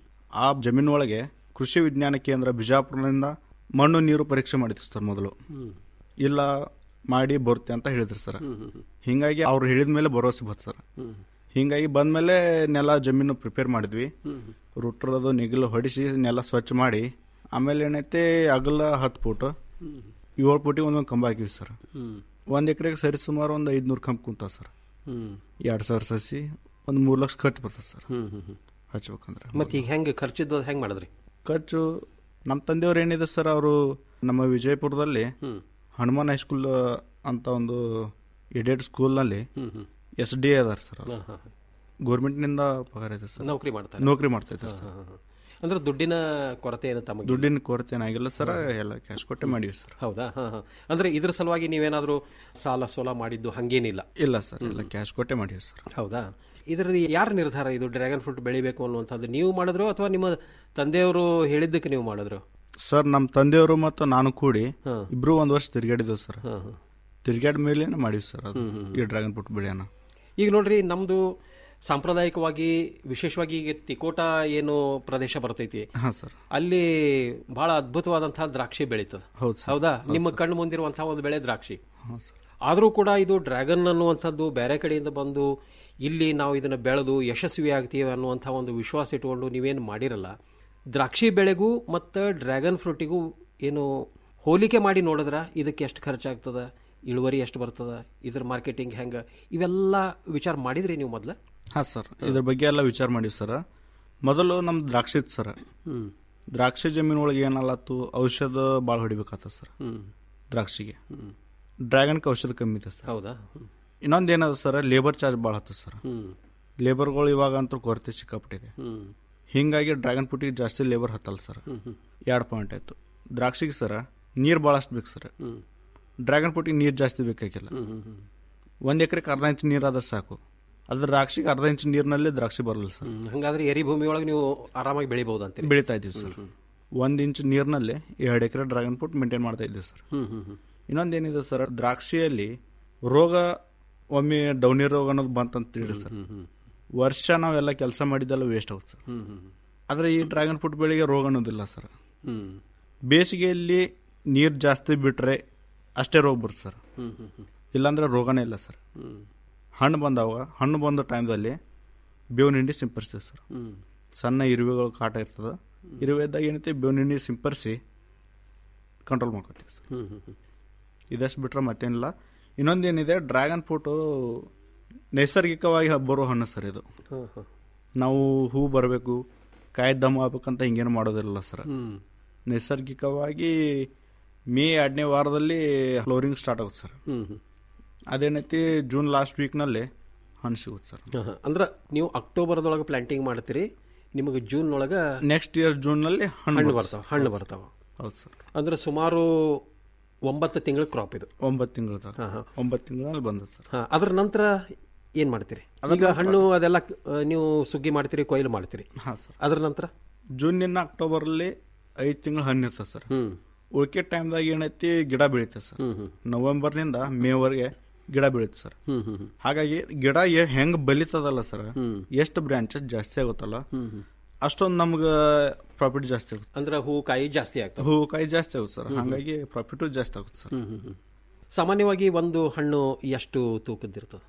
ಆ ಜಮೀನು ಒಳಗೆ ಕೃಷಿ ವಿಜ್ಞಾನ ಕೇಂದ್ರ ಬಿಜಾಪುರದಿಂದ ಮಣ್ಣು ನೀರು ಪರೀಕ್ಷೆ ಮಾಡಿದ್ವಿ ಸರ್ ಮೊದಲು ಹ್ಮ್ ಇಲ್ಲ ಮಾಡಿ ಬರುತ್ತೆ ಅಂತ ಹೇಳಿದ್ರು ಸರ್ ಹಿಂಗಾಗಿ ಅವ್ರು ಹೇಳಿದ ಮೇಲೆ ಭರವಸೆ ಬಂತು ಸರ್ ಹಿಂಗಾಗಿ ಬಂದ್ಮೇಲೆ ನೆಲ ಜಮೀನು ಪ್ರಿಪೇರ್ ಮಾಡಿದ್ವಿ ರೂಟ್ರ್ ಅದು ನೆಗಿಲು ಹೊಡಿಸಿ ನೆಲ ಸ್ವಚ್ಛ ಮಾಡಿ ಆಮೇಲೆ ಏನೈತೆ ಅಗಲ ಹತ್ತು ಫೂಟ್ ಏಳು ಫೂಟಿಗೆ ಒಂದೊಂದು ಕಂಬ ಹಾಕಿವಿ ಸರ್ ಒಂದು ಎಕರೆಗೆ ಸರಿ ಸುಮಾರು ಒಂದು ಐದುನೂರು ಕಂಬ ಕುಂತಾವ ಸರ್ ಎರಡು ಸಾವಿರ ಸಸಿ ಒಂದು ಮೂರು ಲಕ್ಷ ಖರ್ಚು ಬರ್ತದೆ ಸರ್ ಹಚ್ಬೇಕಂದ್ರೆ ಮತ್ತೆ ಈಗ ಹೆಂಗೆ ಖರ್ಚಿದ್ದು ಹೆಂಗೆ ಮಾಡಿದ್ರಿ ಖರ್ಚು ನಮ್ಮ ತಂದೆಯವ್ರು ಏನಿದೆ ಸರ್ ಅವರು ನಮ್ಮ ವಿಜಯಪುರದಲ್ಲಿ ಹನುಮಾನ್ ಹೈಸ್ಕೂಲ್ ಅಂತ ಒಂದು ಎಡೆಡ್ ಸ್ಕೂಲ್ನಲ್ಲಿ ಎಸ್ ಡಿ ಅದಾರ ಸರ್ ಹಾಂ ಹಾಂ ಗೌರ್ಮೆಂಟ್ನಿಂದ ಪಗಾರ ಇದೆ ಸರ್ ನೌಕರಿ ಮಾಡ್ತಾರೆ ನೌಕರಿ ಮಾಡ್ತಾ ಇದ್ದಾರೆ ಸರ್ ಅಂದ್ರೆ ದುಡ್ಡಿನ ಕೊರತೆ ಏನು ತಮಗೆ ದುಡ್ಡಿನ ಕೊರತೆ ಏನಾಗಿಲ್ಲ ಸರ್ ಎಲ್ಲ ಕ್ಯಾಶ್ ಕೊಟ್ಟೆ ಮಾಡಿವಿ ಸರ್ ಹೌದಾ ಹಾಂ ಹಾಂ ಅಂದ್ರೆ ಇದ್ರ ಸಲುವಾಗಿ ನೀವೇನಾದರೂ ಸಾಲ ಸೋಲ ಮಾಡಿದ್ದು ಹಂಗೇನಿಲ್ಲ ಇಲ್ಲ ಸರ್ ಎಲ್ಲ ಕ್ಯಾಶ್ ಕೊಟ್ಟೆ ಮಾಡಿವಿ ಸರ್ ಹೌದಾ ಇದರದ್ದು ಯಾರ ನಿರ್ಧಾರ ಇದು ಡ್ರ್ಯಾಗನ್ ಫ್ರೂಟ್ ಬೆಳಿಬೇಕು ಅನ್ನುವಂಥದ್ದು ನೀವು ಮಾಡಿದ್ರು ಅಥವಾ ನಿಮ್ಮ ತಂದೆಯವರು ಹೇಳಿದ್ದಕ್ಕೆ ನೀವು ಮಾಡಿದ್ರು ಸರ್ ನಮ್ಮ ತಂದೆಯವರು ಮತ್ತು ನಾನು ಕೂಡಿ ಇಬ್ರು ಒಂದು ವರ್ಷ ತಿರ್ಗಾಡಿದ್ದೇವೆ ಸರ್ ಹಾಂ ಹಾಂ ತಿರ್ಗಾಡ ಮೇಲೆ ಮಾಡಿವಿ ಸರ್ ಅದು ಈ ಡ್ರ್ಯಾಗನ್ ಫ್ರೂಟ್ ಬೆಳೆಯನ್ನ ಈಗ ನೋಡ್ರಿ ನಮ್ದು ಸಾಂಪ್ರದಾಯಿಕವಾಗಿ ವಿಶೇಷವಾಗಿ ಈಗ ತಿಕೋಟ ಏನು ಪ್ರದೇಶ ಬರ್ತೈತಿ ಹಾಂ ಸರ್ ಅಲ್ಲಿ ಬಹಳ ಅದ್ಭುತವಾದಂತಹ ದ್ರಾಕ್ಷಿ ಬೆಳೀತದ ಹೌದು ಸರ್ ಹೌದಾ ನಿಮ್ಮ ಕಣ್ಣು ಮುಂದಿರುವಂತಹ ಒಂದು ಬೆಳೆ ದ್ರಾಕ್ಷಿ ಹಾಂ ಸರ್ ಆದರೂ ಕೂಡ ಇದು ಡ್ರ್ಯಾಗನ್ ಅನ್ನುವಂಥದ್ದು ಬೇರೆ ಕಡೆಯಿಂದ ಬಂದು ಇಲ್ಲಿ ನಾವು ಇದನ್ನ ಬೆಳೆದು ಯಶಸ್ವಿ ಆಗ್ತೀವಿ ಅನ್ನುವಂಥ ಒಂದು ವಿಶ್ವಾಸ ಇಟ್ಕೊಂಡು ನೀವೇನು ಮಾಡಿರಲ್ಲ ದ್ರಾಕ್ಷಿ ಬೆಳೆಗೂ ಮತ್ತು ಡ್ರ್ಯಾಗನ್ ಫ್ರೂಟಿಗೂ ಏನು ಹೋಲಿಕೆ ಮಾಡಿ ನೋಡಿದ್ರ ಇದಕ್ಕೆ ಎಷ್ಟು ಖರ್ಚಾಗ್ತದ ಇಳುವರಿ ಎಷ್ಟು ಬರ್ತದ ಇದ್ರ ಮಾರ್ಕೆಟಿಂಗ್ ಹೆಂಗೆ ಇವೆಲ್ಲ ವಿಚಾರ ಮಾಡಿದ್ರಿ ನೀವು ಮೊದಲು ಹಾಂ ಸರ್ ಇದ್ರ ಬಗ್ಗೆ ಎಲ್ಲ ವಿಚಾರ ಮಾಡಿವಿ ಸರ್ ಮೊದಲು ನಮ್ಮ ದ್ರಾಕ್ಷಿ ಇತ್ತು ಸರ್ ಹ್ಮ್ ದ್ರಾಕ್ಷಿ ಜಮೀನು ಒಳಗೆ ಏನಲ್ಲತ್ತು ಔಷಧ ಭಾಳ ಹೊಡಿಬೇಕಾಗ್ತದೆ ಸರ್ ಹ್ಮ್ ದ್ರಾಕ್ಷಿಗೆ ಡ್ರ್ಯಾಗನ್ಗೆ ಔಷಧ ಕಮ್ಮಿ ಇದೆ ಸರ್ ಹೌದಾ ಹ್ಮ್ ಇನ್ನೊಂದು ಏನದ ಸರ್ ಲೇಬರ್ ಚಾರ್ಜ್ ಭಾಳ ಹತ್ತದ ಸರ್ ಹ್ಮ್ ಲೇಬರ್ಗಳು ಇವಾಗ ಅಂತೂ ಕೊರತೆ ಸಿಕ್ಕಾಪಟ್ಟಿದೆ ಹ್ಮ್ ಹಿಂಗಾಗಿ ಡ್ರ್ಯಾಗನ್ ಫ್ರೂಟಿಗೆ ಜಾಸ್ತಿ ಲೇಬರ್ ಹತ್ತಲ್ಲ ಸರ್ ಹ್ಮ್ ಹ್ಮ್ ಎರಡು ಪಾಯಿಂಟ್ ಆಯ್ತು ದ್ರಾಕ್ಷಿಗೆ ಸರ ನೀರು ಭಾಳಷ್ಟು ಬೇಕು ಸರ್ ಹ್ಮ್ ಡ್ರ್ಯಾಗನ್ ಫ್ರೂಟಿಗೆ ನೀರು ಜಾಸ್ತಿ ಬೇಕಾಗಿಲ್ಲ ಹ್ಮ್ ಹ್ಮ್ ಹ್ಮ್ ಒಂದು ಎಕರೆಗೆ ಅರ್ಧ ಇಂಚ್ ನೀರು ಆದ್ರೆ ಸಾಕು ಅದ್ರ ದ್ರಾಕ್ಷಿಗೆ ಅರ್ಧ ಇಂಚ್ ನೀರಿನಲ್ಲಿ ದ್ರಾಕ್ಷಿ ಬರಲ್ಲ ಸರ್ ಹ್ಮ್. ಹಂಗಾದ್ರೆ ಎರಿ ಭೂಮಿ ಒಳಗೆ ನೀವು ಆರಾಮಾಗಿ ಬೆಳಿಬಹುದು ಅಂತೀರಿ ಬೆಳೀತಾ ಇದ್ದೀವಿ ಸರ್ ಒಂದು ಇಂಚ್ ನೀರಿನಲ್ಲಿ ಎರಡು ಎಕರೆ ಡ್ರ್ಯಾಗನ್ ಫ್ರೂಟ್ ಮೇಂಟೈನ್ ಮಾಡ್ತಾ ಇದ್ದೀವಿ ಸರ್ ಹ್ಮ್ ಹ್ಮ್ ಹ್ಮ್ ಇನ್ನೊಂದೇನಿದೆ ಸರ್ ದ್ರಾಕ್ಷಿಯಲ್ಲಿ ರೋಗ ಒಮ್ಮೆ ಡೌನಿ ರೋಗ ಅನ್ನೋದು ಬಂತಂತ ತಿಳಿ ಸರ್ ಹ್ಮ್ ಹ್ಮ್ ವರ್ಷ ನಾವೆಲ್ಲ ಕೆಲಸ ಮಾಡಿದ್ದೆಲ್ಲ ವೇಸ್ಟ್ ಆಗುತ್ತೆ ಸರ್ ಹ್ಮ್ ಹ್ಮ್ ಆದರೆ ಈ ಡ್ರ್ಯಾಗನ್ ಫ್ರೂಟ್ ಬೆಳೆಗೆ ರೋಗ ಅನ್ನೋದಿಲ್ಲ ಸರ್ ಹ್ಮ್ ಬೇಸಿಗೆಯಲ್ಲಿ ನೀರು ಜಾಸ್ತಿ ಬಿಟ್ಟರೆ ಅಷ್ಟೇ ರೋಗ ಬರುತ್ತೆ ಸರ್ ಹ್ಮ್ ಹ್ಮ್ ಹ್ಮ್ ಇಲ್ಲಾಂದ್ರೆ ರೋಗನೇ ಇಲ್ಲ ಸರ್ ಹ್ಮ್ ಹಣ್ಣು ಬಂದಾಗ ಹಣ್ಣು ಬಂದ ಟೈಮ್ದಲ್ಲಿ ಬೇವಿನ ಹಿಂಡಿ ಸಿಂಪರಿಸ್ತೀವಿ ಸರ್ ಹ್ಮ್ ಸಣ್ಣ ಇರುವೆಗಳು ಕಾಟ ಇರ್ತದೆ ಇರುವೆ ಇದ್ದಾಗ ಏನೈತೆ ಬೇವಿನ ಹಿಂಡಿ ಸಿಂಪರಿಸಿ ಕಂಟ್ರೋಲ್ ಮಾಡ್ಕೊತೀವಿ ಸರ್ ಹ್ಮ್ ಹ್ಮ್ ಹ್ಮ್ ಇದಷ್ಟು ಬಿಟ್ರೆ ಮತ್ತೇನಿಲ್ಲ ಇನ್ನೊಂದೇನಿದೆ ಡ್ರ್ಯಾಗನ್ ಫ್ರೂಟು ನೈಸರ್ಗಿಕವಾಗಿ ಬರೋ ಹಣ್ಣು ಸರ್ ಇದು ಹಾ ಹಾ ನಾವು ಹೂ ಬರಬೇಕು ಕಾಯಿ ದಮ್ಮ ಆಗ್ಬೇಕಂತ ಹಿಂಗೇನು ಮಾಡೋದಿಲ್ಲ ಸರ್ ಹ್ಮ್ ನೈಸರ್ಗಿಕವಾಗಿ ಮೇ ಎರಡನೇ ವಾರದಲ್ಲಿ ಫ್ಲೋರಿಂಗ್ ಸ್ಟಾರ್ಟ್ ಆಗುತ್ತೆ ಸರ್ ಹ್ಮ್ ಹ್ಮ್ ಅದೇನೈತಿ ಜೂನ್ ಲಾಸ್ಟ್ ವೀಕ್ನಲ್ಲಿ ಹಣ್ಣು ಸಿಗುತ್ತೆ ಸರ್ ಹಾ, ಹಾ. ಅಂದ್ರ ನೀವು ಅಕ್ಟೋಬರ್ದೊಳಗೆ ಪ್ಲಾಂಟಿಂಗ್ ಮಾಡ್ತೀರಿ ನಿಮಗೆ ಜೂನ್ ಒಳಗ ನೆಕ್ಸ್ಟ್ ಇಯರ್ ಜೂನ್ನಲ್ಲಿ ಹಣ್ಣು ಹಣ್ಣು ಬರುತ್ತೆ ಬರ್ತಾವ ಹಣ್ಣು ಬರ್ತಾವ ಹೌದು ಸರ್ ಅಂದ್ರೆ ಸುಮಾರು ಒಂಬತ್ತು ತಿಂಗಳ ಕ್ರಾಪ್ ಇದು ಒಂಬತ್ತು ತಿಂಗಳದಾಗ ಹಾ ಹಾ ಒಂಬತ್ತು ತಿಂಗಳಲ್ಲಿ ಬಂದದ್ದು ಸರ್ ಹಾ ಅದ್ರ ನಂತರ ಏನ್ ಮಾಡ್ತೀರಿ ಈಗ ಹಣ್ಣು ಅದೆಲ್ಲ ಆ, ನೀವು ಸುಗ್ಗಿ ಮಾಡ್ತೀರಿ ಕೊಯ್ಲು ಮಾಡ್ತೀರಿ ಹಾಂ ಸರ್ ಅದ್ರ ನಂತರ ಜೂನಿನ ಅಕ್ಟೋಬರಲ್ಲಿ ಐದು ತಿಂಗಳು ಹಣ್ಣು ಇರ್ತದೆ ಸರ್ ಹ್ಮ್ ಉಳ್ಕೆ ಟೈಮ್ದಾಗ ಏನೈತಿ ಗಿಡ ಬೆಳೀತದೆ ಸರ್ ಹ್ಮ್ ಹ್ಮ್ ನವೆಂಬರ್ನಿಂದ ಮೇವರೆಗೆ ಗಿಡ ಬೆಳೀತದೆ ಸರ್ ಹ್ಮ್ ಹ್ಮ್ ಹ್ಮ್ ಹಾಗಾಗಿ ಗಿಡ ಎ- ಹೆಂಗ್ ಬಲಿತದಲ್ಲ ಸರ್ ಹ್ಮ್. ಎಷ್ಟು ಬ್ರಾಂಚಸ್ ಜಾಸ್ತಿ ಆಗುತ್ತಲ್ಲ ಹ್ಮ್ ಹ್ಮ್ ಅಷ್ಟೊಂದು ನಮ್ಗೆ ಪ್ರಾಫಿಟ್ ಜಾಸ್ತಿ ಆಗುತ್ತೆ ಅಂದ್ರೆ ಹೂ ಕಾಯಿ ಜಾಸ್ತಿ ಆಗ್ತವೆ ಹೂವು ಕಾಯಿ ಜಾಸ್ತಿ ಆಗುತ್ತೆ ಸರ್ ಹಾಗಾಗಿ ಪ್ರಾಫಿಟು ಜಾಸ್ತಿ ಆಗುತ್ತೆ ಸರ್ ಹ್ಮ್ ಹ್ಮ್ ಹ್ಮ್ ಸಾಮಾನ್ಯವಾಗಿ ಒಂದು ಹಣ್ಣು ಎಷ್ಟು ತೂಕದ್ದಿರ್ತದೆ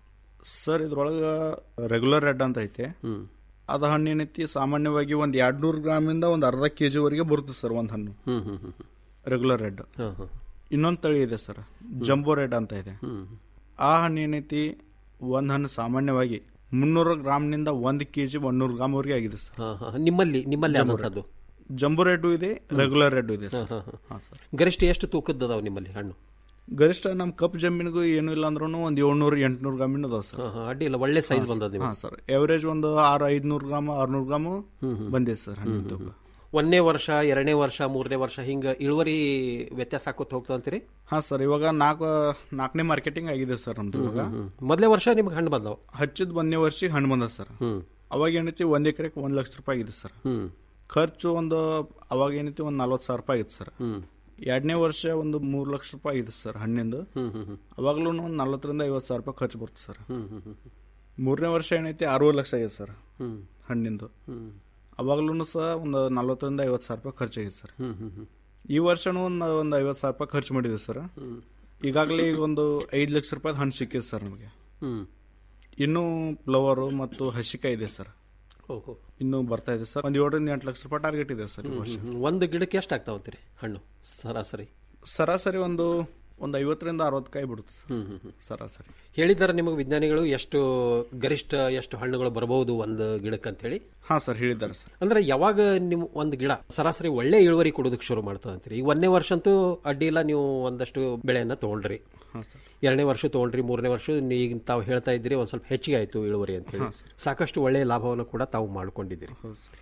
ಸರ್ ಇದ್ರೊಳಗೆ ರೆಗ್ಯುಲರ್ ರೆಡ್ ಅಂತ ಐತೆ ಹ್ಮ್ ಅದು ಹಣ್ಣು ಏನೈತಿ ಸಾಮಾನ್ಯವಾಗಿ ಒಂದು ಎರಡು ನೂರು ಗ್ರಾಮಿಂದ ಒಂದು ಅರ್ಧ ಕೆ ಜಿವರೆಗೆ ಬರುತ್ತೆ ಸರ್ ಒಂದು ಹಣ್ಣು ಹ್ಮ್ ಹ್ಮ್ ಹ್ಮ್ ಹ್ಮ್ ರೆಗ್ಯುಲರ್ ರೆಡ್ ಹಾ ಹಾ ಇನ್ನೊಂದು ತಳಿ ಇದೆ ಸರ್ ಜಂಬೋ ರೆಡ್ ಅಂತ ಇದೆ ಹ್ಮ್ ಆ ಹಣ್ಣು ಏನೈತಿ ಒಂದು ಹಣ್ಣು ಸಾಮಾನ್ಯವಾಗಿ ಮುನ್ನೂರು ಗ್ರಾಮ್ನಿಂದ ಒಂದು ಕೆ ಜಿ ಒನ್ನೂರು ಗ್ರಾಮ್ವರೆಗೆ ಆಗಿದೆ ಸರ್ ಹಾ ಹಾ ನಿಮ್ಮಲ್ಲಿ ನಿಮ್ಮಲ್ಲಿ ಅನ್ನೋಂಥದ್ದು ಜಂಬೋ ರೆಡ್ ಇದೆ ರೆಗ್ಯುಲರ್ ರೆಡ್ ಇದೆ ಸರ್ ಹಾ ಹಾ ಹಾಂ ಸರ್ ಗರಿಷ್ಠ ಎಷ್ಟು ತೂಕದ್ದದಾವ ನಿಮ್ಮಲ್ಲಿ ಹಣ್ಣು ಗರಿಷ್ಠ ನಮ್ಮ ಕಪ್ ಜಮೀನಿಗೂ ಏನು ಇಲ್ಲ ಅಂದ್ರೂ ಒಂದು ಏಳ್ನೂರು ಎಂಟ್ನೂರು ಗ್ರಾಮಿನ ಅದಾವ ಸರ್ ಹಾ ಹಾ ಅಡ್ಡಿ ಇಲ್ಲ ಒಳ್ಳೆ ಸೈಜ್ ಬಂದದ ನಿಮ್ಗೆ ಹಾಂ ಸರ್ ಎವರೇಜ್ ಒಂದು ಆರು ಐದುನೂರು ಗ್ರಾಮ್ ಆರ್ನೂರು ಗ್ರಾಮು ಬಂದಿದೆ ಸರ್ ಹಣ್ಣಿನ ತೂಕ ಒಂದನೇ ವರ್ಷ ಎರಡನೇ ವರ್ಷ ಮೂರನೇ ವರ್ಷ ಹಿಂಗ ಇಳುವರಿ ವ್ಯತ್ಯಾಸ ಆಕೋತ ಹೋಗ್ತದ ಅಂತೀರಿ ಹಾಂ ಸರ್ ಇವಾಗ ನಾಲ್ಕು ನಾಲ್ಕನೇ ಮಾರ್ಕೆಟಿಂಗ್ ಆಗಿದೆ ಸರ್ ನಮ್ದು ಇವಾಗ ಹ್ಮ್ ಮೊದಲೇ ವರ್ಷ ನಿಮ್ಗೆ ಹಣ್ಣು ಬಂದವು ಹಚ್ಚಿದ ಒಂದನೇ ವರ್ಷಕ್ಕೆ ಹಣ್ಣು ಬಂದ ಸರ್ ಹ್ಮ್ ಅವಾಗ ಏನೈತಿ ಒಂದು ಎಕರೆಗೆ ಒಂದು ಲಕ್ಷ ರೂಪಾಯಿ ಆಗಿದೆ ಸರ್ ಹ್ಮ್ ಖರ್ಚು ಒಂದು ಅವಾಗ ಏನೈತಿ ಒಂದು ನಲ್ವತ್ತು ಸಾವಿರ ರೂಪಾಯಿ ಆಗಿತ್ತು ಸರ್ ಹ್ಮ್ ಎರಡನೇ ವರ್ಷ ಒಂದು ಮೂರು ಲಕ್ಷ ರೂಪಾಯಿ ಆಗಿದೆ ಸರ್ ಹಣ್ಣಿಂದು ಹ್ಮ್ ಹ್ಮ್ ಹ್ಮ್ ಅವಾಗಲೂ ಒಂದು ನಲ್ವತ್ತರಿಂದ ಐವತ್ತು ಸಾವಿರ ರೂಪಾಯಿ ಖರ್ಚು ಬರುತ್ತೆ ಸರ್ ಹ್ಮ್ ಹ್ಮ್ ಹ್ಮ್ ಮೂರನೇ ವರ್ಷ ಏನೈತಿ ಅರವತ್ತು ಲಕ್ಷ ಆಗಿದೆ ಸರ್ ಹ್ಮ್ ಹಣ್ಣಿಂದು ಹ್ಮ್ ಅವಾಗಲೂ ಸಹ ಒಂದು ನಲ್ವತ್ತರಿಂದ ಐವತ್ತು ಸಾವಿರ ರೂಪಾಯಿ ಖರ್ಚಾಗಿದೆ ಸರ್ ಹ್ಮ್ ಹ್ಮ್ ಹ್ಮ್ ಈ ವರ್ಷನೂ ಒಂದು ಒಂದು ಐವತ್ತು ಸಾವಿರ ರೂಪಾಯಿ ಖರ್ಚು ಮಾಡಿದ್ವಿ ಸರ್ ಈಗಾಗಲೇ ಈಗ ಒಂದು ಐದು ಲಕ್ಷ ರೂಪಾಯಿ ಹಣ್ಣು ಸಿಕ್ಕಿದೆ ಸರ್ ನಮಗೆ ಹ್ಮ್ ಇನ್ನೂ ಫ್ಲವರು ಮತ್ತು ಹಸಿಕಾಯಿ ಇದೆ ಸರ್ ಓಹೋ ಇನ್ನೂ ಬರ್ತಾ ಇದೆ ಸರ್ ಒಂದು ಏಳರಿಂದ ಎಂಟು ಲಕ್ಷ ರೂಪಾಯಿ ಟಾರ್ಗೆಟ್ ಇದೆ ಸರ್ ಈ ವರ್ಷ ಒಂದು ಗಿಡಕ್ಕೆ ಎಷ್ಟು ಆಗ್ತಾವ ಅಂತೀರಿ ಹಣ್ಣು ಸರಾಸರಿ ಸರಾಸರಿ ಒಂದು ಒಂದು ಐವತ್ತರಿಂದ ಅರವತ್ತು ಕಾಯಿ ಬಿಡುತ್ತೆ ಸರ್ ಹ್ಮ್ ಹ್ಮ್ ಹ್ಮ್ ಸರಾಸರಿ ಹೇಳಿದ್ದಾರೆ ನಿಮಗೆ ವಿಜ್ಞಾನಿಗಳು ಎಷ್ಟು ಗರಿಷ್ಠ ಎಷ್ಟು ಹಣ್ಣುಗಳು ಬರಬಹುದು ಒಂದು ಗಿಡಕ್ಕೆ ಅಂತ ಹೇಳಿ ಹಾ ಸರ್ ಹೇಳಿದ್ದಾರೆ ಸರ್ ಅಂದ್ರೆ ಯಾವಾಗ ನೀವು ಒಂದು ಗಿಡ ಸರಾಸರಿ ಒಳ್ಳೆ ಇಳುವರಿ ಕೊಡೋದಕ್ಕೆ ಶುರು ಮಾಡ್ತದೆ ಅಂತೀರಿ ಈಗ ಒಂದನೇ ವರ್ಷ ಅಂತೂ ಅಡ್ಡಿ ಇಲ್ಲ ನೀವು ಒಂದಷ್ಟು ಬೆಳೆಯನ್ನ ತಗೊಂಡ್ರಿ ಹಾಂ ಸರ್ ಎರಡನೇ ವರ್ಷ ತಗೊಂಡ್ರಿ ಮೂರನೇ ವರ್ಷ ಈಗ ತಾವು ಹೇಳ್ತಾ ಇದ್ದೀರಿ ಒಂದ್ ಸ್ವಲ್ಪ ಹೆಚ್ಚಿಗೆ ಆಯ್ತು ಇಳುವರಿ ಅಂತ ಹೇಳಿ ಸಾಕಷ್ಟು ಒಳ್ಳೆಯ ಲಾಭವನ್ನು ಕೂಡ ತಾವು ಮಾಡ್ಕೊಂಡಿದ್ದೀರಿ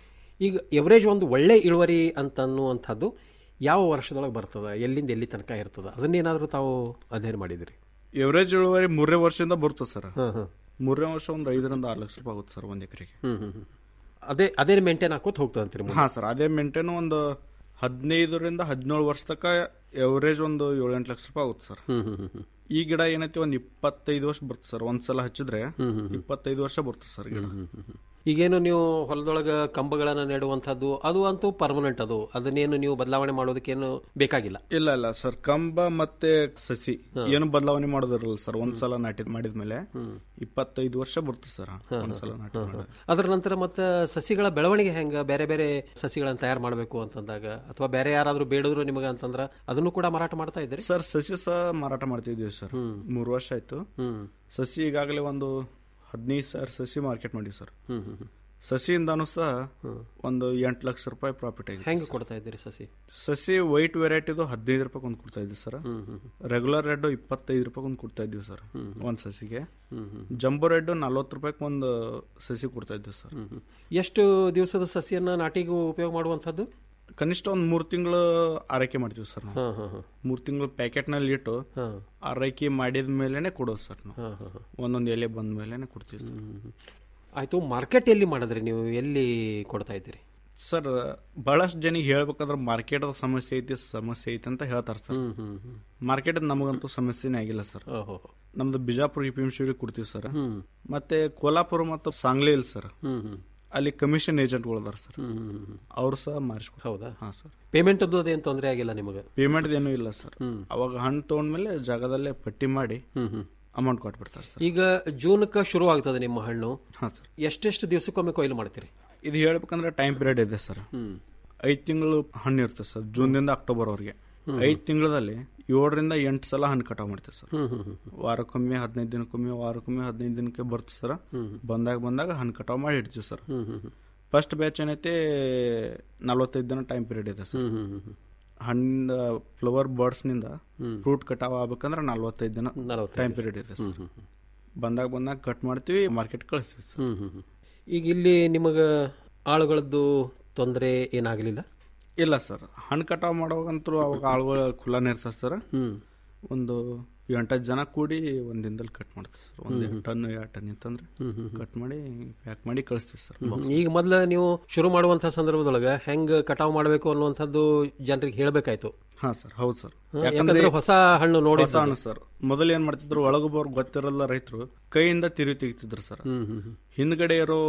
ಈಗ ಎವರೇಜ್ ಒಂದು ಒಳ್ಳೆ ಇಳುವರಿ ಅಂತ ಅನ್ನುವಂಥದ್ದು ಯಾವ ವರ್ಷದೊಳಗೆ ಬರ್ತದ ಎಲ್ಲಿಂದ ಎಲ್ಲಿ ತನಕ ಇರ್ತದ ಅದನ್ನೇನಾದ್ರೂ ತಾವು ಅಧ್ಯಯನ ಮಾಡಿದಿರಿ ಎವರೇಜ್ ಇಳುವರಿ ಮೂರನೇ ವರ್ಷದಿಂದ ಬರುತ್ತೆ ಸರ್ ಹ್ಮ್ ಹ್ಮ್ ಮೂರನೇ ವರ್ಷ ಒಂದು ಐದರಿಂದ ಆರು ಲಕ್ಷ ರೂಪಾಯಿ ಆಗುತ್ತೆ ಸರ್ ಒಂದು ಎಕರೆಗೆ ಹ್ಮ್ ಹ್ಮ್ ಹ್ಮ್ ಅದೇ ಅದೇ ಮೇಂಟೈನ್ ಹಾಕೋತ ಹೋಗ್ತದೆ ಅಂತೀರಿ ಮುಂದೆ? ಹಾ ಸರ್ ಅದೇ ಮೇಂಟೈನ್ ಒಂದು ಹದಿನೈದರಿಂದ ಹದಿನೇಳು ವರ್ಷ ತನಕ ಎವರೇಜ್ ಒಂದು ಏಳೆಂಟು ಲಕ್ಷ ರೂಪಾಯಿ ಆಗುತ್ತೆ ಸರ್ ಹ್ಮ್ ಹ್ಮ್ ಹ್ಮ್ ಹ್ಮ್ ಈ ಗಿಡ ಏನೈತಿ ಒಂದು ಇಪ್ಪತ್ತೈದು ವರ್ಷ ಬರುತ್ತೆ ಸರ್ ಒಂದ್ಸಲ ಹಚ್ಚಿದ್ರೆ ಇಪ್ಪತ್ತೈದು ವರ್ಷ ಬರುತ್ತೆ ಸರ್ ಗಿಡ ಈಗೇನು ನೀವು ಹೊಲದೊಳಗ ಕಂಬಗಳನ್ನ ನೆಡುವಂಥದ್ದು ಅದು ಅಂತೂ ಪರ್ಮನೆಂಟ್ ಅದು ಅದನ್ನೇನು ನೀವು ಬದಲಾವಣೆ ಮಾಡೋದಕ್ಕೇನು ಬೇಕಾಗಿಲ್ಲ ಇಲ್ಲ ಇಲ್ಲ ಸರ್ ಕಂಬ ಮತ್ತೆ ಸಸಿ ಏನು ಬದಲಾವಣೆ ಮಾಡೋದಿರಲ್ಲ ಸರ್ ಒಂದ್ಸಲ ನಾಟಿ ಮಾಡಿದ್ಮೇಲೆ ಇಪ್ಪತ್ತೈದು ವರ್ಷ ಬರುತ್ತೆ ಸರ್ ಒಂದ್ಸಲ ನಾಟಿ ಮಾಡಿದ್ರೆ ಅದರ ನಂತರ ಮತ್ತೆ ಸಸಿಗಳ ಬೆಳವಣಿಗೆ ಹೆಂಗ ಬೇರೆ ಬೇರೆ ಸಸಿಗಳನ್ನ ತಯಾರು ಮಾಡಬೇಕು ಅಂತಂದಾಗ ಅಥವಾ ಬೇರೆ ಯಾರಾದ್ರೂ ಬೇಡಿದ್ರು ನಿಮಗೆ ಅಂತಂದ್ರ ಅದನ್ನು ಕೂಡ ಮಾರಾಟ ಮಾಡ್ತಾ ಇದ್ದೀರಿ ಸರ್ ಸಸಿ ಸಹ ಮಾರಾಟ ಮಾಡ್ತಿದ್ದೀವಿ ಸರ್ ಮೂರು ವರ್ಷ ಆಯ್ತು ಹ್ಮ್ ಸಸಿ ಈಗಾಗಲೇ ಒಂದು ಹದಿನೈದು ಸಾವಿರ ಸಸಿ ಮಾರ್ಕೆಟ್ ಮಾಡಿವಿ ಸರ್ ಹ್ಮ್ ಹ್ಮ್ ಹ್ಮ್. ಸಸಿಯಿಂದಾನು ಸಹ ಒಂದು ಎಂಟು ಲಕ್ಷ ರೂಪಾಯಿ ಪ್ರಾಫಿಟ್ ಆಗಿದೆ ಹೆಂಗ್ ಕೊಡ್ತಾ ಇದ್ದೀರಿ ಸಸಿ ಸಸಿ ವೈಟ್ ವೆರೈಟಿದು ಹದಿನೈದು ರೂಪಾಯಿ ಒಂದು ಕೊಡ್ತಾ ಇದ್ದೀವಿ ಸರ್ ಹ್ಮ್ ಹ್ಮ್ ರೆಗ್ಯುಲರ್ ರೆಡ್ ಇಪ್ಪತ್ತೈದು ರೂಪಾಯಿ ಒಂದು ಕೊಡ್ತಾ ಇದ್ದೀವಿ ಸರ್ ಒಂದ್ ಸಸಿಗೆ ಹ್ಮ್ ಹ್ಮ್ ಜಂಬೋ ರೆಡ್ ನಲ್ವತ್ತು ರೂಪಾಯಿ ಒಂದು ಸಸಿ ಕೊಡ್ತಾ ಇದ್ದೀವಿ ಸರ್ ಹ್ಮ್ ಹ್ಮ್. ಎಷ್ಟು ದಿವಸದ ಸಸಿಯನ್ನ ನಾಟಿಗೂ ಉಪಯೋಗ ಮಾಡುವಂಥದ್ದು ಕನಿಷ್ಠ ಒಂದು ಮೂರು ತಿಂಗಳು ಆರೈಕೆ ಮಾಡ್ತೀವಿ ಸರ್ ನಾವು ಹಾ ಹಾ ಹಾ ಮೂರು ತಿಂಗಳು ಪ್ಯಾಕೆಟ್ನಲ್ಲಿ ಇಟ್ಟು ಹಾ ಆರೈಕೆ ಮಾಡಿದ ಮೇಲೆನೆ ಕೊಡೋದು ಸರ್ ನಾವು ಹಾ ಹಾ ಹಾ ಒಂದೊಂದು ಎಲೆ ಬಂದ ಮೇಲೆನೆ ಕೊಡ್ತೀವಿ ಸರ್ ಆಯ್ತು ಮಾರ್ಕೆಟ್ ಎಲ್ಲಿ ಮಾಡಿದ್ರಿ ನೀವು ಎಲ್ಲಿ ಕೊಡ್ತಾ ಇದ್ದೀರಿ ಸರ್ ಬಹಳಷ್ಟು ಜನಿಗೆ ಹೇಳ್ಬೇಕಂದ್ರೆ ಮಾರ್ಕೆಟ್ ಸಮಸ್ಯೆ ಐತಿ ಸಮಸ್ಯೆ ಐತಿ ಅಂತ ಹೇಳ್ತಾರೆ ಸರ್ ಹ್ಮ್ ಹ್ಮ್ ಹ್ಮ್ ಮಾರ್ಕೆಟ್ ನಮಗಂತೂ ಸಮಸ್ಯೆನೇ ಆಗಿಲ್ಲ ಸರ್ ಓಹೋ ನಮ್ದು ಬಿಜಾಪುರ ಪಿಎಂಶಿಗೆ ಕೊಡ್ತೀವಿ ಸರ್ ಹ್ಮ್ ಮತ್ತೆ ಕೋಲಾಪುರ ಮತ್ತು ಸಾಂಗ್ಲಿ ಇಲ್ಲ ಸರ್ ಹ್ಮ್ ಹ್ಮ್ ಅಲ್ಲಿ ಕಮಿಷನ್ ಏಜೆಂಟ್ಗಳು ಅದಾರ ಸರ್ ಹ್ಮ್ ಹ್ಮ್ ಹ್ಮ್ ಅವ್ರು ಸಹ ಮಾರಿಸ್ಕೊಡ್ತಾರೆ ಹೌದಾ ಹಾ ಸರ್ ಪೇಮೆಂಟ್ ಅದು ಅದೇನು ತೊಂದರೆ ಆಗಿಲ್ಲ ನಿಮಗೆ ಪೇಮೆಂಟ್ ಏನೂ ಇಲ್ಲ ಸರ್ ಹ್ಮ್. ಅವಾಗ ಹಣ್ಣು ತಗೊಂಡ್ಮೇಲೆ ಜಾಗದಲ್ಲೇ ಪಟ್ಟಿ ಮಾಡಿ ಹ್ಮ್ ಹ್ಮ್ ಅಮೌಂಟ್ ಕೊಟ್ಬಿಡ್ತಾರೆ ಸರ್ ಈಗ ಜೂನ್ಕ ಶುರು ಆಗ್ತದೆ ನಿಮ್ಮ ಹಣ್ಣು ಹಾ ಸರ್ ಎಷ್ಟೆಷ್ಟು ದಿವಸಕ್ಕೊಮ್ಮೆ ಕೊಯ್ಲು ಮಾಡ್ತೀರಿ ಇದು ಹೇಳ್ಬೇಕಂದ್ರೆ ಟೈಮ್ ಪೀರಿಯಡ್ ಇದೆ ಸರ್ ಹ್ಮ್ ಐದು ತಿಂಗಳು ಹಣ್ಣು ಇರ್ತದೆ ಸರ್ ಜೂನ್ದಿಂದ ಅಕ್ಟೋಬರ್ ವರೆಗೆ ಐದು ತಿಂಗಳಲ್ಲಿ ಏಳರಿಂದ ಎಂಟು ಸಲ ಹಣ್ಣು ಕಟಾವ್ ಮಾಡ್ತೀವಿ ಸರ್ ಹ್ಮ್ ಹ್ಮ್ ಹ್ಮ್ ವಾರಕ್ಕೊಮ್ಮೆ ಹದಿನೈದು ದಿನಕ್ಕೊಮ್ಮೆ ವಾರಕ್ಕೊಮ್ಮೆ ಹದಿನೈದು ದಿನಕ್ಕೆ ಬರ್ತದೆ ಸರ್ ಬಂದಾಗ ಬಂದಾಗ ಹಣ್ಣು ಕಟಾವ್ ಮಾಡಿ ಇಡ್ತೀವಿ ಸರ್ ಹ್ಮ್ ಹ್ಮ್ ಹ್ಮ್ ಫಸ್ಟ್ ಬ್ಯಾಚ್ ಏನೈತೆ ನಲವತ್ತೈದು ದಿನ ಟೈಮ್ ಪೀರಿಯಡ್ ಇದೆ ಸರ್ ಹ್ಮ್ ಹ್ಮ್ ಹ್ಮ್ ಹ್ಮ್ ಹಣ್ಣಿಂದ ಫ್ಲವರ್ ಬರ್ಡ್ಸ್ನಿಂದ ಹ್ಮ್. ಫ್ರೂಟ್ ಕಟಾವ್ ಆಗ್ಬೇಕಂದ್ರೆ ನಲವತ್ತೈದು ದಿನ ನಲವತ್ತೈದು ಟೈಮ್ ಪೀರಿಯಡ್ ಇದೆ ಸರ್ ಹ್ಮ್ ಹ್ಮ್ ಬಂದಾಗ ಬಂದಾಗ ಕಟ್ ಮಾಡ್ತೀವಿ ಮಾರ್ಕೆಟ್ ಕಳಿಸ್ತೀವಿ ಸರ್ ಹ್ಮ್ ಹ್ಮ್ ಹ್ಮ್. ಈಗ ಇಲ್ಲಿ ನಿಮಗೆ ಆಳುಗಳದ್ದು ತೊಂದರೆ ಏನಾಗಲಿಲ್ಲ ಇಲ್ಲ ಸರ್ ಹಣ್ಣು ಕಟಾವ್ ಮಾಡೋವಾಗಂತೂ ಅವಾಗ ಆಳುಗಳು ಖುಲ್ಲಾನೇ ಇರ್ತಾರೆ ಸರ್ ಹ್ಮ್ ಒಂದು ಎಂಟತ್ತು ಜನ ಕೂಡಿ ಒಂದ್ ದಿನದಲ್ಲಿ ಕಟ್ ಮಾಡ್ತೀವಿ ಸರ್ ಒಂದು ಟನ್ ಎರಡು ಟನ್ ಇತ್ತಂದ್ರೆ ಕಟ್ ಮಾಡಿ ಪ್ಯಾಕ್ ಮಾಡಿ ಕಳಿಸ್ತೀವಿ ಸರ್ ಈಗ ಮೊದ್ಲ ನೀವು ಶುರು ಮಾಡುವಂತ ಸಂದರ್ಭದೊಳಗ ಹೆಂಗ್ ಕಟಾವ್ ಮಾಡಬೇಕು ಅನ್ನುವಂಥದ್ದು ಜನರಿಗೆ ಹೇಳ್ಬೇಕಾಯ್ತು ಹಾ ಸರ್ ಹೌದು ಸರ್ ಯಾಕಂದ್ರೆ ಹೊಸ ಹಣ್ಣು ನೋಡಿ ಹೊಸ ಹಣ್ಣು ಸರ್ ಮೊದಲು ಏನ್ ಮಾಡ್ತಿದ್ರು ಒಳಗೊಬ್ಬರು ಗೊತ್ತಿರಲ್ಲ ರೈತರು ಕೈಯಿಂದ ತಿರುವಿ ತೆಗಿತಿದ್ರು ಸರ್ ಹ್ಮ್ ಹ್ಮ್ ಹ್ಮ್. ಹಿಂದ್ಗಡೆ ಇರೋ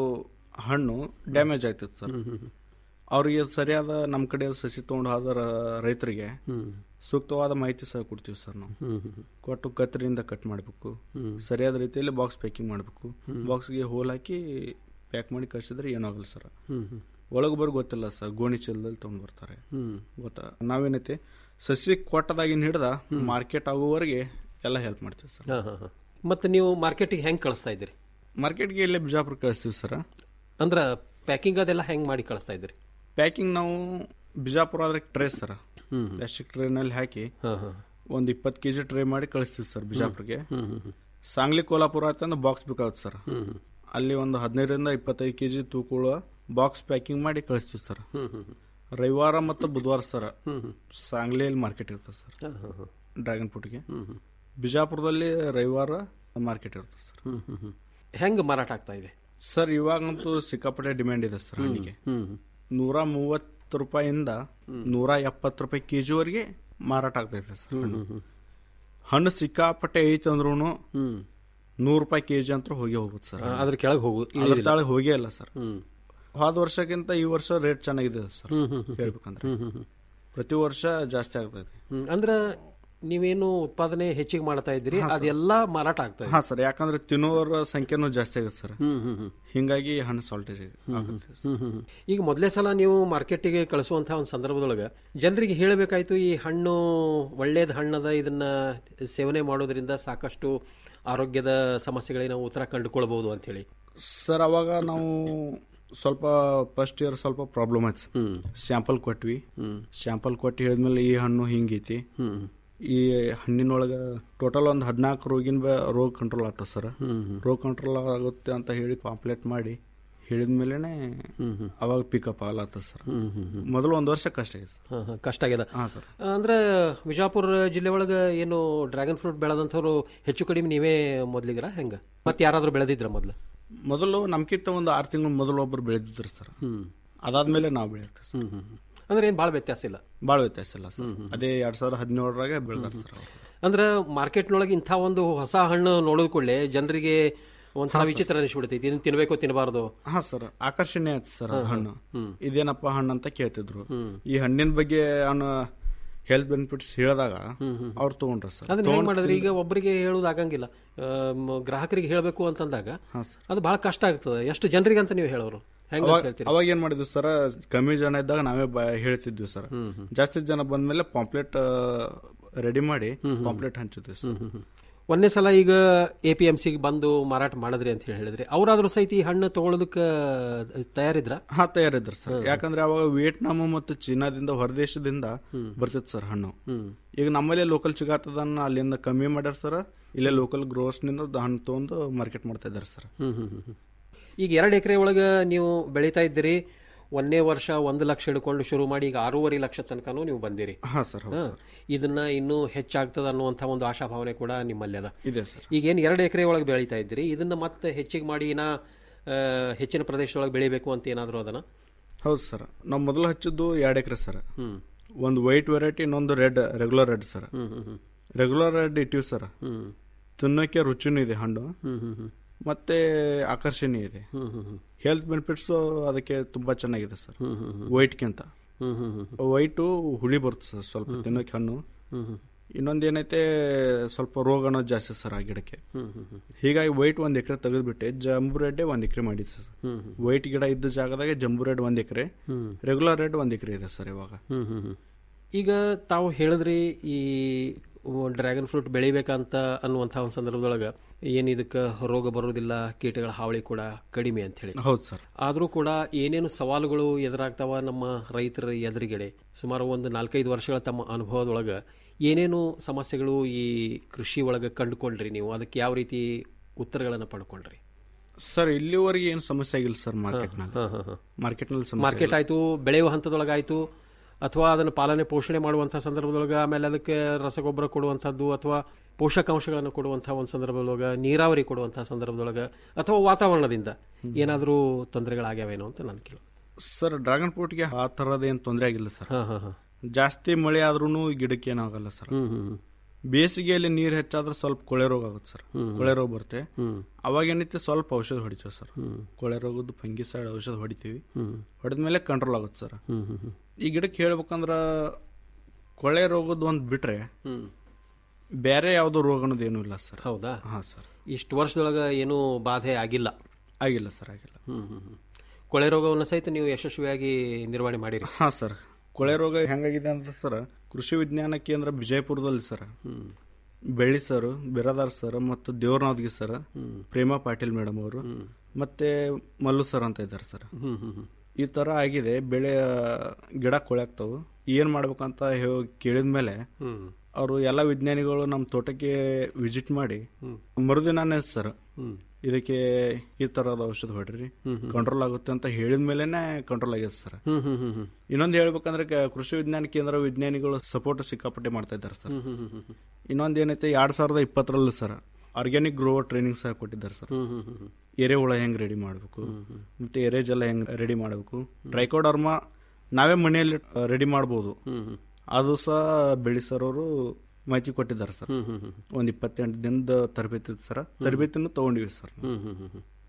ಹಣ್ಣು ಡ್ಯಾಮೇಜ್ ಆಯ್ತಿತ್ತು ಸರ್ ಅವ್ರಿಗೆ ಸರಿಯಾದ ನಮ್ಮ ಕಡೆ ಸಸಿ ತಗೊಂಡು ಹೋದ ರ- ರೈತರಿಗೆ ಹ್ಮ್ ಸೂಕ್ತವಾದ ಮಾಹಿತಿ ಸಹ ಕೊಡ್ತೀವಿ ಸರ್ ನಾವು ಹ್ಮ್ ಹ್ಮ್ ಕೊಟ್ಟು ಕತ್ತರಿಯಿಂದ ಕಟ್ ಮಾಡಬೇಕು ಸರಿಯಾದ ರೀತಿಯಲ್ಲಿ ಬಾಕ್ಸ್ ಪ್ಯಾಕಿಂಗ್ ಮಾಡಬೇಕು ಬಾಕ್ಸ್ಗೆ ಹೋಲ್ ಹಾಕಿ ಪ್ಯಾಕ್ ಮಾಡಿ ಕಳಿಸಿದ್ರೆ ಏನಾಗಲ್ಲ ಸರ್ ಹ್ಮ್ ಹ್ಮ್ ಒಳಗೆ ಬರೋ ಗೊತ್ತಿಲ್ಲ ಸರ್ ಗೋಣಿ ಚೀಲದಲ್ಲಿ ತೊಗೊಂಡು ಬರ್ತಾರೆ ಹ್ಮ್ ಗೊತ್ತಾ ನಾವೇನೈತಿ ಸಸಿ ಕೊಟ್ಟದಾಗಿನ ಹಿಡ್ದ ಮಾರ್ಕೆಟ್ ಆಗುವವರೆಗೆ ಎಲ್ಲ ಹೆಲ್ಪ್ ಮಾಡ್ತೀವಿ ಸರ್ ಹಾ ಹಾ ಹಾ ಮತ್ತೆ ನೀವು ಮಾರ್ಕೆಟಿಗೆ ಹೆಂಗ್ ಕಳಿಸ್ತಾ ಇದ್ದೀರಿ ಮಾರ್ಕೆಟ್ಗೆ ಇಲ್ಲೇ ಬಿಜಾಪುರ ಕಳಿಸ್ತೀವಿ ಸರ್ ಅಂದ್ರ ಪ್ಯಾಕಿಂಗ್ ಅದೆಲ್ಲ ಹೆಂಗ್ ಮಾಡಿ ಕಳಿಸ್ತಾ ಇದ್ದೀರಿ ಪ್ಯಾಕಿಂಗ್ ನಾವು ಬಿಜಾಪುರ ಆದ್ರೆ ಟ್ರೇ ಸರ್ ಹ್ಮ್ ಪ್ಲಾಸ್ಟಿಕ್ ಟ್ರೇನಲ್ಲಿ ಹಾಕಿ ಹಾ ಹಾ ಒಂದು ಇಪ್ಪತ್ತು ಕೆಜಿ ಟ್ರೇ ಮಾಡಿ ಕಳಿಸ್ತೀವಿ ಸರ್ ಬಿಜಾಪುರ್ಗೆ ಹ್ಮ್ ಹ್ಮ್ ಹ್ಮ್ ಸಾಂಗ್ಲಿ ಕೋಲಾಪುರ ಆತಂದ್ರೆ ಬಾಕ್ಸ್ ಬೇಕಾಗುತ್ತೆ ಸರ್ ಹ್ಮ್ ಹ್ಮ್ ಅಲ್ಲಿ ಒಂದು ಹದಿನೈದರಿಂದ ಇಪ್ಪತ್ತೈದು ಕೆಜಿ ತೂಕೊಳ್ಳುವ ಬಾಕ್ಸ್ ಪ್ಯಾಕಿಂಗ್ ಮಾಡಿ ಕಳಿಸ್ತೀವಿ ಸರ್ ಹ್ಮ್ ಹ್ಮ್ ಹ್ಮ್ ರವಿವಾರ ಮತ್ತು ಬುಧವಾರ ಸರ್ ಹ್ಮ್ ಹ್ಮ್ ಸಾಂಗ್ಲಿಯಲ್ಲಿ ಮಾರ್ಕೆಟ್ ಇರ್ತದೆ ಸರ್ ಹಾ ಹಾ ಹಾ ಡ್ರ್ಯಾಗನ್ ಫ್ರೂಟ್ಗೆ ಹ್ಮ್ ಹ್ಮ್ ಬಿಜಾಪುರದಲ್ಲಿ ರವಿವಾರ ಮಾರ್ಕೆಟ್ ಇರ್ತದೆ ಸರ್ ಹ್ಮ್ ಹ್ಮ್ ಹ್ಮ್ ಹೆಂಗ್ ಮಾರಾಟ ಆಗ್ತಾ ಇದೆ ಸರ್ ಇವಾಗಂತೂ ಸಿಕ್ಕಾಪಟ್ಟೆ ಡಿಮ್ಯಾಂಡ್ ಇದೆ ಸರ್ ಹಣ್ಣಿಗೆ ಹ್ಮ್ ಹ್ಮ್ ನೂರ ಮೂವತ್ತು ರೂಪಾಯಿಂದ ನೂರ ಎಪ್ಪತ್ತು ರೂಪಾಯಿ ಕೆಜಿವರೆಗೆ ಮಾರಾಟ ಆಗ್ತೈತೆ ಸರ್ ಹಣ್ಣು. ಹಣ್ಣು ಸಿಕ್ಕಾಪಟ್ಟೆ ಐತೆ ಅಂದ್ರೂ ಹ್ಮ್ ನೂರು ರೂಪಾಯಿ ಕೆಜಿ ಅಂತ ಹೋಗಿ ಹೋಗುತ್ತೆ ಸರ್ ಆ, ಅದ್ರ ಕೆಳಗೆ ಹೋಗು ಅದ್ರ ತಾಳೆ ಹೋಗೇ ಇಲ್ಲ ಸರ್ ಹ್ಮ್ ಹೋದ ವರ್ಷಕ್ಕಿಂತ ಈ ವರ್ಷ ರೇಟ್ ಚೆನ್ನಾಗಿದೆ ಸರ್ ಹ್ಮ್ ಹ್ಮ್ ಹ್ಮ್ ಹೇಳ್ಬೇಕಂದ್ರೆ ಹ್ಮ್ ಹ್ಮ್ ಹ್ಮ್ ಪ್ರತಿ ವರ್ಷ ಜಾಸ್ತಿ ಆಗ್ತೈತಿ ಹ್ಮ್ ಅಂದ್ರ ನೀವೇನು ಉತ್ಪಾದನೆ ಹೆಚ್ಚಿಗೆ ಮಾಡ್ತಾ ಇದ್ದೀರಿ ಅದೆಲ್ಲ ಮಾರಾಟ ಆಗ್ತಾ ಇದೆ ಹಾ ಸರ್ ಯಾಕಂದ್ರೆ ತಿನ್ನುವರ ಸಂಖ್ಯೆನೂ ಜಾಸ್ತಿ ಆಗುತ್ತೆ ಸರ್ ಹ್ಮ್ ಹ್ಮ್ ಹ್ಮ್ ಹಿಂಗಾಗಿ ಹಣ್ಣು ಸಾಲ್ಟೇಜ್ ಆಗುತ್ತೆ ಹ್ಮ್ ಹ್ಮ್ ಹ್ಮ್. ಈಗ ಮೊದಲೇ ಸಲ ನೀವು ಮಾರ್ಕೆಟಿಗೆ ಕಳಿಸುವಂತಹ ಒಂದು ಸಂದರ್ಭದೊಳಗೆ ಜನರಿಗೆ ಹೇಳಬೇಕಾಯ್ತು ಈ ಹಣ್ಣು ಒಳ್ಳೇದು ಹಣ್ಣದ ಇದನ್ನ ಸೇವನೆ ಮಾಡೋದ್ರಿಂದ ಸಾಕಷ್ಟು ಆರೋಗ್ಯದ ಸಮಸ್ಯೆಗಳಿಗೆ ನಾವು ಉತ್ತರ ಕಂಡುಕೊಳ್ಬಹುದು ಅಂತ ಹೇಳಿ ಸರ್ ಅವಾಗ ನಾವು ಸ್ವಲ್ಪ ಫಸ್ಟ್ ಇಯರ್ ಸ್ವಲ್ಪ ಪ್ರಾಬ್ಲಮ್ ಆಯ್ತು ಹ್ಮ್ ಸ್ಯಾಂಪಲ್ ಕೊಟ್ವಿ ಹ್ಮ್ ಸ್ಯಾಂಪಲ್ ಕೊಟ್ಟು ಹೇಳಿದ್ಮೇಲೆ ಈ ಹಣ್ಣು ಹಿಂಗೈತಿ ಹ್ಮ್ ಈ ಹಣ್ಣಿನೊಳಗ ಟೋಟಲ್ ಒಂದು ಹದಿನಾಲ್ಕು ರೋಗಿನ ಬ- ರೋಗ ಕಂಟ್ರೋಲ್ ಆಗ್ತದೆ ಸರ್ ಹ್ಮ್ ಹ್ಮ್ ರೋಗ ಕಂಟ್ರೋಲ್ ಆಗುತ್ತೆ ಅಂತ ಹೇಳಿ ಪಾಂಪ್ಲೆಟ್ ಮಾಡಿ ಹೇಳಿದ್ಮೇಲೆನೆ ಹ್ಮ್ ಹ್ಮ್ ಅವಾಗ ಪಿಕಪ್ ಆಗ್ಲತ್ತದ ಸರ್ ಹ್ಮ್ ಹ್ಮ್ ಹ್ಮ್ ಮೊದಲು ಒಂದು ವರ್ಷ ಕಷ್ಟ ಆಗಿದೆ ಸರ್ ಹಾ, ಹಾ, ಕಷ್ಟ ಆಗ್ಯದ ಹಾ ಸರ್ ಅಂದ್ರೆ ವಿಜಾಪುರ ಜಿಲ್ಲೆ ಒಳಗ ಏನು ಡ್ರ್ಯಾಗನ್ ಫ್ರೂಟ್ ಬೆಳೆದಂಥವ್ರು ಹೆಚ್ಚು ಕಡಿಮೆ ನೀವೇ ಮೊದ್ಲಿಗರ ಹೆಂಗ ಮತ್ತೆ ಯಾರಾದ್ರೂ ಬೆಳೆದಿದ್ರ ಮೊದ್ಲು ಮೊದಲು ನಮ್ಕಿಂತ ಒಂದು ಆರು ತಿಂಗಳು ಮೊದಲು ಒಬ್ರು ಬೆಳೆದಿದ್ರು ಸರ್ ಹ್ಮ್ ಅದಾದ್ಮೇಲೆ ನಾವು ಬೆಳೆಯುತ್ತೆ ಸರ್ ಹ್ಮ್ ಹ್ಮ್ ಹ್ಮ್. ಅಂದ್ರೆ ಏನ್ ಭಾಳ ವ್ಯತ್ಯಾಸ ಇಲ್ಲ ಭಾಳ ವ್ಯತ್ಯಾಸ ಇಲ್ಲ ಸರ್ ಅದೇ ಎರಡ್ ಸಾವಿರದ ಹದಿನೇಳರಾಗೆ ಬೆಳೆದಾರ ಸರ್ ಅವ್ರು. ಅಂದ್ರೆ ಮಾರ್ಕೆಟ್ನೊಳಗೆ ಇಂಥ ಒಂದು ಹೊಸ ಹಣ್ಣು ನೋಡಿದ ಕೂಡಲೇ ಜನರಿಗೆ ಒಂಥರ ವಿಚಿತ್ರ ಅನಿಸ್ಬಿಡ್ತೈತಿ ಇದನ್ನ ತಿನ್ಬೇಕು ತಿನ್ನಬಾರ್ದು ಹಾ ಸರ್ ಆಕರ್ಷಣೆ ಆಯ್ತು ಸರ್ ಅದು ಹಣ್ಣು ಹ್ಮ್. ಇದೇನಪ್ಪ ಹಣ್ಣು ಅಂತ ಕೇಳ್ತಿದ್ರು ಹ್ಮ್. ಈ ಹಣ್ಣಿನ ಬಗ್ಗೆ ಅವನು ಹೆಲ್ತ್ ಬೆನಿಫಿಟ್ಸ್ ಹೇಳಿದಾಗ ಅವ್ರು ತಗೊಂಡ್ರ ಸರ್ ಅದನ್ನ ಹೆಂಗ್ ಮಾಡಿದ್ರಿ ಈಗ ಒಬ್ಬರಿಗೆ ಹೇಳೋದು ಆಗಂಗಿಲ್ಲ ಆ, ಮ್, ಗ್ರಾಹಕರಿಗೆ ಹೇಳಬೇಕು ಅಂತಂದಾಗ ಹಾ ಸರ್ ಅದು ಬಹಳ ಕಷ್ಟ ಆಗ್ತದೆ ಎಷ್ಟು ಜನರಿಗೆ ಅಂತ ನೀವು ಹೇಳೋರು ಹೆಂಗ್ ಅಂತ ಹೇಳ್ತೀರಿ ಅವಾಗ ಏನ್ ಮಾಡಿದ್ವಿ ಸರ್ ಕಮ್ಮಿ ಜನ ಇದ್ದಾಗ ನಾವೇ ಬ- ಹೇಳ್ತಿದ್ವಿ ಸರ್ ಜಾಸ್ತಿ ಜನ ಬಂದ್ಮೇಲೆ ಪಾಂಪ್ಲೆಟ್ ರೆಡಿ ಮಾಡಿ ಪಾಂಪ್ಲೆಟ್ ಹಂಚಿದ್ವಿ ಸರ್ ಹ್ಮ್, ಹ್ಮ್. ಒಂದನೇ ಸಲ ಈಗ ಎ ಪಿ ಎಂ ಸಿಗೆ ಬಂದು ಮಾರಾಟ ಮಾಡಿದ್ರಿ ಅಂತ ಹೇಳಿ ಹೇಳಿದ್ರಿ ಅವರಾದ್ರೂ ಸಹಿತ ಈ ಹಣ್ಣು ತಗೊಳ್ಳೋದಕ್ಕೆ ತಯಾರಿದ್ರ ಹಾ ತಯಾರಿದ್ರು ಸರ್ ಯಾಕಂದ್ರೆ ಅವಾಗ ವಿಯೆಟ್ನಾಮ್ ಮತ್ತು ಚೀನಾದಿಂದ ಹೊರದೇಶದಿಂದ ಬರ್ತಿತ್ತು ಸರ್ ಹಣ್ಣು ಹ್ಮ್ ಈಗ ನಮ್ಮಲ್ಲೇ ಲೋಕಲ್ ಸಿಗಾತದನ್ನ ಅಲ್ಲಿಂದ ಕಮ್ಮಿ ಮಾಡ್ಯಾರ ಸರ್ ಇಲ್ಲೇ ಲೋಕಲ್ ಗ್ರೋಸ್ನಿಂದ ಹಣ್ಣು ತಗೊಂಡು ಮಾರ್ಕೆಟ್ ಮಾಡ್ತಾ ಇದ್ದಾರೆ ಸರ್ ಹ್ಮ್ ಹ್ಮ್ ಹ್ಮ್ ಹ್ಮ್. ಈಗ ಎರಡು ಎಕರೆ ಒಳಗೆ ನೀವು ಬೆಳೀತಾ ಇದ್ದೀರಿ ಒಂದನೇ ವರ್ಷ ಒಂದು ಲಕ್ಷ ಹಿಡ್ಕೊಂಡು ಶುರು ಮಾಡಿ ಈಗ ಆರೂವರೆ ಲಕ್ಷ ತನಕನೂ ನೀವು ಬಂದಿರಿ ಹಾ ಸರ್ ಹೌದು ಹಾ. ಸರ್ ಇದನ್ನ ಇನ್ನೂ ಹೆಚ್ಚಾಗ್ತದ ಅನ್ನುವಂಥ ಒಂದು ಆಶಾಭಾವನೆ ಕೂಡ ನಿಮ್ಮಲ್ಲಿ ಅದ ಇದೆ ಸರ್ ಈಗೇನು ಎರಡು ಎಕರೆ ಒಳಗೆ ಬೆಳೀತಾ ಇದ್ದೀರಿ ಇದನ್ನ ಮತ್ತೆ ಹೆಚ್ಚಿಗೆ ಮಾಡಿ ಇನ್ನ ಆ, ಹೆಚ್ಚಿನ ಪ್ರದೇಶದೊಳಗೆ ಬೆಳಿಬೇಕು ಅಂತ ಏನಾದರೂ ಅದನ್ನ ಹೌದು ಸರ್ ನಾವು ಮೊದಲು ಹಚ್ಚಿದ್ದು ಎರಡು ಎಕರೆ ಸರ್ ಹ್ಮ್ ಒಂದು ವೈಟ್ ವೆರೈಟಿ ಇನ್ನೊಂದು ರೆಡ್ ರೆಗ್ಯುಲರ್ ರೆಡ್ ಸರ್ ಹ್ಮ್ ಹ್ಮ್ ಹ್ಮ್ ರೆಗ್ಯುಲರ್ ರೆಡ್ ಇಟ್ಟಿವಿ ಸರ್ ಹ್ಮ್ ತಿನ್ನೋಕೆ ರುಚಿನೂ ಇದೆ ಹಣ್ಣು ಹ್ಮ್ ಹ್ಮ್ ಹ್ಮ್ ಮತ್ತೆ ಆಕರ್ಷಣೀಯ ಇದೆ ಹ್ಮ್ ಹ್ಮ್ ಹ್ಮ್ ಹೆಲ್ತ್ ಬೆನಿಫಿಟ್ಸ್ ಅದಕ್ಕೆ ತುಂಬಾ ಚೆನ್ನಾಗಿದೆ ಸರ್ ಹ್ಮ್ ಹ್ಮ್ ಹ್ಮ್ ವೈಟ್ಗಿಂತ ಹ್ಮ್ ಹ್ಮ್ ಹ್ಮ್ ವೈಟು ಹುಳಿ ಬರುತ್ತೆ ಸರ್ ಸ್ವಲ್ಪ ತಿನ್ನೋಕೆ ಹಣ್ಣು ಹ್ಮ್ ಹ್ಮ್ ಇನ್ನೊಂದು ಏನೈತೆ ಸ್ವಲ್ಪ ರೋಗನೂ ಜಾಸ್ತಿ ಸರ್ ಆ ಗಿಡಕ್ಕೆ ಹ್ಮ್ ಹ್ಮ್ ಹ್ಮ್ ಹೀಗಾಗಿ ವೈಟ್ ಒಂದ್ ಎಕರೆ ತೆಗೆದ್ಬಿಟ್ಟೆ ಜಂಬು ರೆಡ್ಡೆ ಒಂದ್ ಎಕರೆ ಮಾಡಿದ್ದೆ ಸರ್ ಹ್ಮ್ ಹ್ಮ್ ವೈಟ್ ಗಿಡ ಇದ್ದ ಜಾಗದಾಗ ಜಂಬು ರೆಡ್ ಒಂದ್ ಎಕರೆ ಹ್ಮ್ ರೆಗ್ಯುಲರ್ ರೆಡ್ ಒಂದ್ ಎಕರೆ ಇದೆ ಸರ್ ಇವಾಗ ಹ್ಮ್ ಹ್ಮ್ ಹ್ಮ್. ಈಗ ತಾವು ಹೇಳಿದ್ರಿ ಈ ಡ್ರ್ಯಾಗನ್ ಫ್ರೂಟ್ ಬೆಳಿಬೇಕಂತ ಅನ್ನುವಂಥ ಒಂದು ಸಂದರ್ಭದೊಳಗೆ ಏನು ಇದಕ್ಕೆ ರೋಗ ಬರೋದಿಲ್ಲ ಕೀಟಗಳ ಹಾವಳಿ ಕೂಡ ಕಡಿಮೆ ಅಂತ ಹೇಳಿ ಹೌದು ಸರ್ ಆದರೂ ಕೂಡ ಏನೇನು ಸವಾಲುಗಳು ಎದುರಾಗ್ತಾವ ನಮ್ಮ ರೈತರ ಎದುರುಗಡೆ ಸುಮಾರು ಒಂದು ನಾಲ್ಕೈದು ವರ್ಷಗಳ ತಮ್ಮ ಅನುಭವದೊಳಗೆ ಏನೇನು ಸಮಸ್ಯೆಗಳು ಈ ಕೃಷಿ ಒಳಗೆ ಕಂಡುಕೊಂಡ್ರಿ ನೀವು ಅದಕ್ಕೆ ಯಾವ ರೀತಿ ಉತ್ತರಗಳನ್ನು ಪಡ್ಕೊಂಡ್ರಿ ಸರ್ ಇಲ್ಲಿವರೆಗೆ ಏನು ಸಮಸ್ಯೆ ಆಗಿಲ್ಲ ಸರ್ ಮಾರ್ಕೆಟ್ನಲ್ಲಿ ಹಾಂ ಹಾಂ ಹಾಂ ಮಾರ್ಕೆಟ್ನಲ್ಲಿ ಸಮಸ್ಯೆ ಮಾರ್ಕೆಟ್ ಆಯ್ತು ಬೆಳೆಯುವ ಹಂತದೊಳಗಾಯ್ತು ಅಥವಾ ಅದನ್ನು ಪಾಲನೆ ಪೋಷಣೆ ಮಾಡುವಂಥ ಸಂದರ್ಭದೊಳಗೆ ಆಮೇಲೆ ಅದಕ್ಕೆ ರಸಗೊಬ್ಬರ ಕೊಡುವಂಥದ್ದು ಅಥವಾ ಪೋಷಕಾಂಶಗಳನ್ನು ಕೊಡುವಂಥ ಒಂದು ಸಂದರ್ಭದೊಳಗೆ ನೀರಾವರಿ ಕೊಡುವಂಥ ಸಂದರ್ಭದೊಳಗೆ ಅಥವಾ ವಾತಾವರಣದಿಂದ ಏನಾದರೂ ತೊಂದರೆಗಳಾಗ್ಯಾವೇನೋ ಅಂತ ನಾನು ಕೇಳೋದು ಸರ್ ಡ್ರ್ಯಾಗನ್ ಫ್ರೂಟ್ಗೆ ಆ ಥರದ ಏನು ತೊಂದರೆ ಆಗಿಲ್ಲ ಸರ್ ಹಾಂ ಹಾಂ ಹಾಂ ಜಾಸ್ತಿ ಮಳೆ ಆದ್ರೂ ಗಿಡಕ್ಕೆ ಏನಾಗಲ್ಲ ಸರ್ ಹ್ಞೂ ಹ್ಞೂ ಬೇಸಿಗೆಯಲ್ಲಿ ನೀರು ಹೆಚ್ಚಾದ್ರೆ ಸ್ವಲ್ಪ ಕೊಳೆ ರೋಗ ಆಗುತ್ತೆ ಸರ್ ಕೊಳೆ ರೋಗ ಬರುತ್ತೆ ಹ್ಞೂ ಅವಾಗ ಏನೈತೆ ಸ್ವಲ್ಪ ಔಷಧ ಹೊಡಿತೀವಿ ಸರ್ ಕೊಳೆ ರೋಗದ್ದು ಫಂಗಿಸೈಡ್ ಔಷಧ ಹೊಡಿತೀವಿ ಹ್ಞೂ ಹೊಡೆದ್ಮೇಲೆ ಕಂಟ್ರೋಲ್ ಆಗುತ್ತೆ ಸರ್ ಹ್ಞೂ ಹ್ಞೂ ಹ್ಞೂ ಈ ಗಿಡಕ್ಕೆ ಹೇಳ್ಬೇಕಂದ್ರ ಕೊಳೆ ರೋಗದ್ದು ಒಂದು ಬಿಟ್ರೆ ಹ್ಞೂ ಬೇರೆ ಯಾವುದೋ ರೋಗ ಅನ್ನೋದು ಏನೂ ಇಲ್ಲ ಸರ್ ಹೌದಾ ಹಾಂ ಸರ್ ಇಷ್ಟು ವರ್ಷದೊಳಗೆ ಏನೂ ಬಾಧೆ ಆಗಿಲ್ಲ ಆಗಿಲ್ಲ ಸರ್ ಆಗಿಲ್ಲ ಹ್ಞೂ ಹ್ಞೂ ಹ್ಞೂ ಕೊಳೆ ರೋಗವನ್ನು ಸಹಿತ ನೀವು ಯಶಸ್ವಿಯಾಗಿ ನಿರ್ವಹಣೆ ಮಾಡಿರಿ ಹಾಂ ಸರ್ ಕೊಳೆ ರೋಗ ಹೆಂಗಾಗಿದೆ ಅಂತ ಸರ್ ಕೃಷಿ ವಿಜ್ಞಾನ ಕೇಂದ್ರ ವಿಜಯಪುರದಲ್ಲಿ ಸರ್ ಹ್ಞೂ ಬೆಳ್ಳಿ ಸರ್ ಬಿರಾದಾರ್ ಸರ್ ಮತ್ತು ದೇವ್ರನಾಥ್ಗಿ ಸರ್ ಪ್ರೇಮಾ ಪಾಟೀಲ್ ಮೇಡಮ್ ಅವರು ಮತ್ತೆ ಮಲ್ಲು ಸರ್ ಅಂತ ಇದ್ದಾರೆ ಸರ್ ಹ್ಞೂ ಹ್ಞೂ ಹ್ಞೂ ಈ ತರ ಆಗಿದೆ ಬೆಳೆ ಗಿಡ ಕೊಳೆಯಾಗ್ತಾವು ಏನ್ ಮಾಡ್ಬೇಕಂತ ಹೇ- ಕೇಳಿದ್ಮೇಲೆ ಹ್ಞೂ ಅವರು ಎಲ್ಲ ವಿಜ್ಞಾನಿಗಳು ನಮ್ಮ ತೋಟಕ್ಕೆ ವಿಸಿಟ್ ಮಾಡಿ ಮರುದಿನಾನೇ ಸರ್ ಹ್ಞೂ ಇದಕ್ಕೆ ಈ ತರದ ಔಷಧ ಹೊಡ್ರಿ ಕಂಟ್ರೋಲ್ ಆಗುತ್ತೆ ಅಂತ ಹೇಳಿದ ಮೇಲೆನೆ ಕಂಟ್ರೋಲ್ ಆಗಿದೆ ಸರ್ ಹ್ಞೂ ಹ್ಞೂ ಹ್ಞೂ ಹ್ಞೂ ಇನ್ನೊಂದು ಹೇಳ್ಬೇಕಂದ್ರೆ ಕ- ಕೃಷಿ ವಿಜ್ಞಾನ ಕೇಂದ್ರ ವಿಜ್ಞಾನಿಗಳು ಸಪೋರ್ಟ್ ಸಿಕ್ಕಾಪಟ್ಟೆ ಮಾಡ್ತಾ ಇದ್ದಾರೆ ಸರ್ ಹ್ಞೂ ಹ್ಞೂ ಹ್ಞೂ ಇನ್ನೊಂದು ಏನೈತೆ ಎರಡ್ ಸಾವಿರದ ಇಪ್ಪತ್ತರಲ್ಲಿ ಸರ್ ಆರ್ಗ್ಯಾನಿಕ್ ಗ್ರೋವರ್ ಟ್ರೈನಿಂಗ್ ಸಹ ಕೊಟ್ಟಿದ್ದಾರೆ ಸರ್ ಹ್ಞೂ ಹ್ಞೂ ಹ್ಞೂ ಎರೆಹುಳ ಹೆಂಗ್ ರೆಡಿ ಮಾಡಬೇಕು ಮತ್ತೆ ಎರೆಜಲ ಹೆಂಗ್ ರೆಡಿ ಮಾಡಬೇಕು ಟ್ರೈಕೋಡರ್ಮ ನಾವೇ ಮನೆಯಲ್ಲಿ ರೆಡಿ ಮಾಡ್ಬೋದು ಹ್ಞೂ ಹ್ಞೂ ಅದು ಸಹ ಬೆಳಿ ಸರ್ ಅವರು ಮಾಹಿತಿ ಕೊಟ್ಟಿದ್ದಾರೆ ಸರ್ ಹ್ಞೂ ಹ್ಞೂ ಹ್ಞೂ ಒಂದ್ ಇಪ್ಪತ್ತೆಂಟು ದಿನದ ತರಬೇತಿ ಇತ್ತು ಸರ್ ತರಬೇತಿನೂ ತಗೊಂಡಿವಿ ಸರ್ ಹ್ಞೂ ಹ್ಞೂ ಹ್ಞೂ ಹ್ಞೂ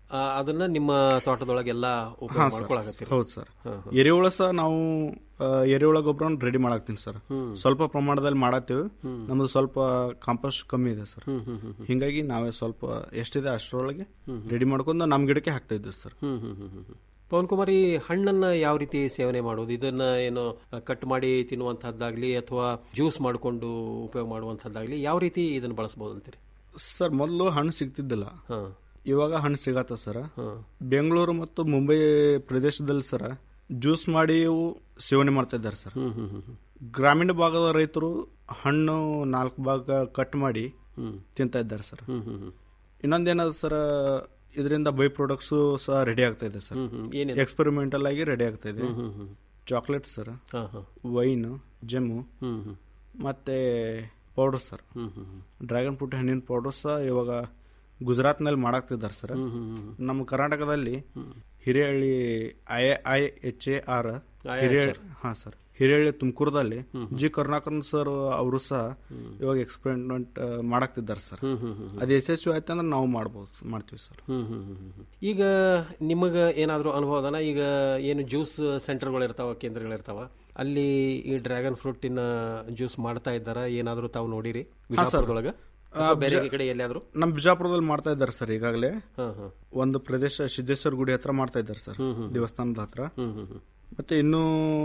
ಆ, ಅದನ್ನ ನಿಮ್ಮ ತೋಟದೊಳಗೆಲ್ಲ ಉಪಯೋಗ ಹಾ ಸರ್ ಮಾಡ್ಕೊಳಕತ್ತೀರಿ ಹೌದು ಸರ್ ಎರೆಹುಳ ಸಹ ನಾವು ಆ, ಎರೆಹುಳ ಗೊಬ್ಬರ ರೆಡಿ ಮಾಡಾಕ್ತೀನಿ ಸರ್ ಸ್ವಲ್ಪ ಪ್ರಮಾಣದಲ್ಲಿ ಮಾಡತ್ತೀವಿ ನಮ್ದು ಸ್ವಲ್ಪ ಕಾಂಪೋಸ್ಟ್ ಕಮ್ಮಿ ಇದೆ ಸರ್ ಹಿಂಗಾಗಿ ನಾವೇ ಸ್ವಲ್ಪ ಎಷ್ಟಿದೆ ಅಷ್ಟರೊಳಗೆ ರೆಡಿ ಮಾಡ್ಕೊಂಡು ನಮ್ಮ ಗಿಡಕ್ಕೆ ಹಾಕ್ತಾ ಇದ್ದೀವಿ ಸರ್ ಹ್ಮ್ ಹ್ಮ್ ಹ್ಮ್ ಹ್ಮ್. ಪವನ್ ಕುಮಾರ್ ಈ ಹಣ್ಣನ್ನ ಯಾವ ರೀತಿ ಸೇವನೆ ಮಾಡೋದು ಇದನ್ನ ಏನು ಕಟ್ ಮಾಡಿ ತಿನ್ನುವಂತಹದ್ದಾಗ್ಲಿ ಅಥವಾ ಜ್ಯೂಸ್ ಮಾಡಿಕೊಂಡು ಉಪಯೋಗ ಮಾಡುವಂತಹದ್ದಾಗ್ಲಿ ಯಾವ ರೀತಿ ಇದನ್ನ ಬಳಸಬಹುದು ಅಂತೀರಿ ಸರ್ ಮೊದಲು ಹಣ್ಣು ಸಿಗ್ತಿದ್ದಿಲ್ಲ ಹಾ ಇವಾಗ ಹಣ್ಣು ಸಿಗತ್ತ ಸರ್ ಹಾ ಬೆಂಗಳೂರು ಮತ್ತು ಮುಂಬೈ ಪ್ರದೇಶದಲ್ಲಿ ಸರ್ ಜ್ಯೂಸ್ ಮಾಡಿ ಇವು ಸೇವನೆ ಮಾಡ್ತಾ ಇದ್ದಾರೆ ಸರ್ ಹ್ಮ್ ಹ್ಮ್ ಹ್ಮ್ ಹ್ಮ್. ಗ್ರಾಮೀಣ ಭಾಗದ ರೈತರು ಹಣ್ಣು ನಾಲ್ಕು ಭಾಗ ಕಟ್ ಮಾಡಿ ಹ್ಮ್ ತಿಂತಾ ಇದ್ದಾರೆ ಸರ್ ಹ್ಮ್ ಹ್ಮ್ ಹ್ಮ್. ಇನ್ನೊಂದೇನದ ಸರ್ ಇದರಿಂದ ಬೈ ಪ್ರಾಡಕ್ಟ್ಸು ಸಹ ರೆಡಿ ಆಗ್ತಾ ಇದೆ ಸರ್ ಹ್ಮ್ ಹ್ಮ್. ಏನಿದೆ ಎಕ್ಸ್ಪೆರಿಮೆಂಟಲ್ ಆಗಿ ರೆಡಿ ಆಗ್ತಾ ಇದೆ ಹ್ಮ್ ಹ್ಮ್ ಚಾಕ್ಲೇಟ್ ಸರ್ ಹಾ ಹಾ ವೈನ್ ಜೆಮ್ಮು ಹ್ಮ್ ಹ್ಮ್ ಮತ್ತೆ ಪೌಡರ್ ಸರ್ ಹ್ಮ್ ಹ್ಮ್ ಹ್ಮ್. ಡ್ರ್ಯಾಗನ್ ಫ್ರೂಟ್ ಹಣ್ಣಿನ ಪೌಡರ್ ಸಹ ಇವಾಗ ಗುಜರಾತ್ನಲ್ಲಿ ಮಾಡಾಕ್ತಿದ್ದಾರೆ ಸರ್ ಹ್ಮ್ ಹ್ಮ್ ಹ್ಮ್. ನಮ್ಮ ಕರ್ನಾಟಕದಲ್ಲಿ Hiriyalli I I H A R Hiriyalli ಹಾ ಸರ್ ಹಿರಿಯಳ್ಳಿ ತುಮಕೂರದಲ್ಲಿ ಜಿ ಕರುಣಾಕರನ್ ಸರ್ ಅವರು ಸಹ ಇವಾಗ ಎಕ್ಸ್ಪೆರಿಮೆಂಟ್ ಮಾಡಾಕ್ತಿದ್ದಾರೆ ಸರ್ ಹ್ಮ್ ಹ್ಮ್ ಹ್ಮ್. ಅದು ಯಶಸ್ವಿ ಆಯ್ತು ಅಂದ್ರೆ ನಾವು ಮಾಡ್ಬೋದು ಮಾಡ್ತೀವಿ ಸರ್ ಹ್ಮ್ ಹ್ಮ್ ಹ್ಮ್ ಹ್ಮ್. ಈಗ ನಿಮಗ ಏನಾದರೂ ಅನುಭವ ಅದನ ಈಗ ಏನು ಜ್ಯೂಸ್ ಸೆಂಟರ್ಗಳು ಇರ್ತಾವ ಕೇಂದ್ರಗಳಿರ್ತಾವ ಅಲ್ಲಿ ಈ ಡ್ರ್ಯಾಗನ್ ಫ್ರೂಟಿನ ಜ್ಯೂಸ್ ಮಾಡ್ತಾ ಇದ್ದಾರ ಏನಾದರೂ ತಾವು ನೋಡಿರಿ ಬಿಜಾಪುರದೊಳಗ ಅಥವಾ ಬೇರೆ ಕಡೆ ಎಲ್ಲಿಯಾದ್ರು ನಮ್ಮ ಬಿಜಾಪುರದಲ್ಲಿ ಮಾಡ್ತಾ ಇದ್ದಾರೆ ಸರ್ ಈಗಾಗಲೇ ಹಾ ಹಾ ಒಂದು ಪ್ರದೇಶ ಸಿದ್ದೇಶ್ವರ ಗುಡಿ ಹತ್ರ ಮಾಡ್ತಾ ಇದ್ದಾರೆ ಸರ್ ದೇವಸ್ಥಾನದ ಹತ್ರ ಹ್ಮ್ ಹ್ಮ್ ಹ್ಮ್ ಮತ್ತೆ ಇನ್ನು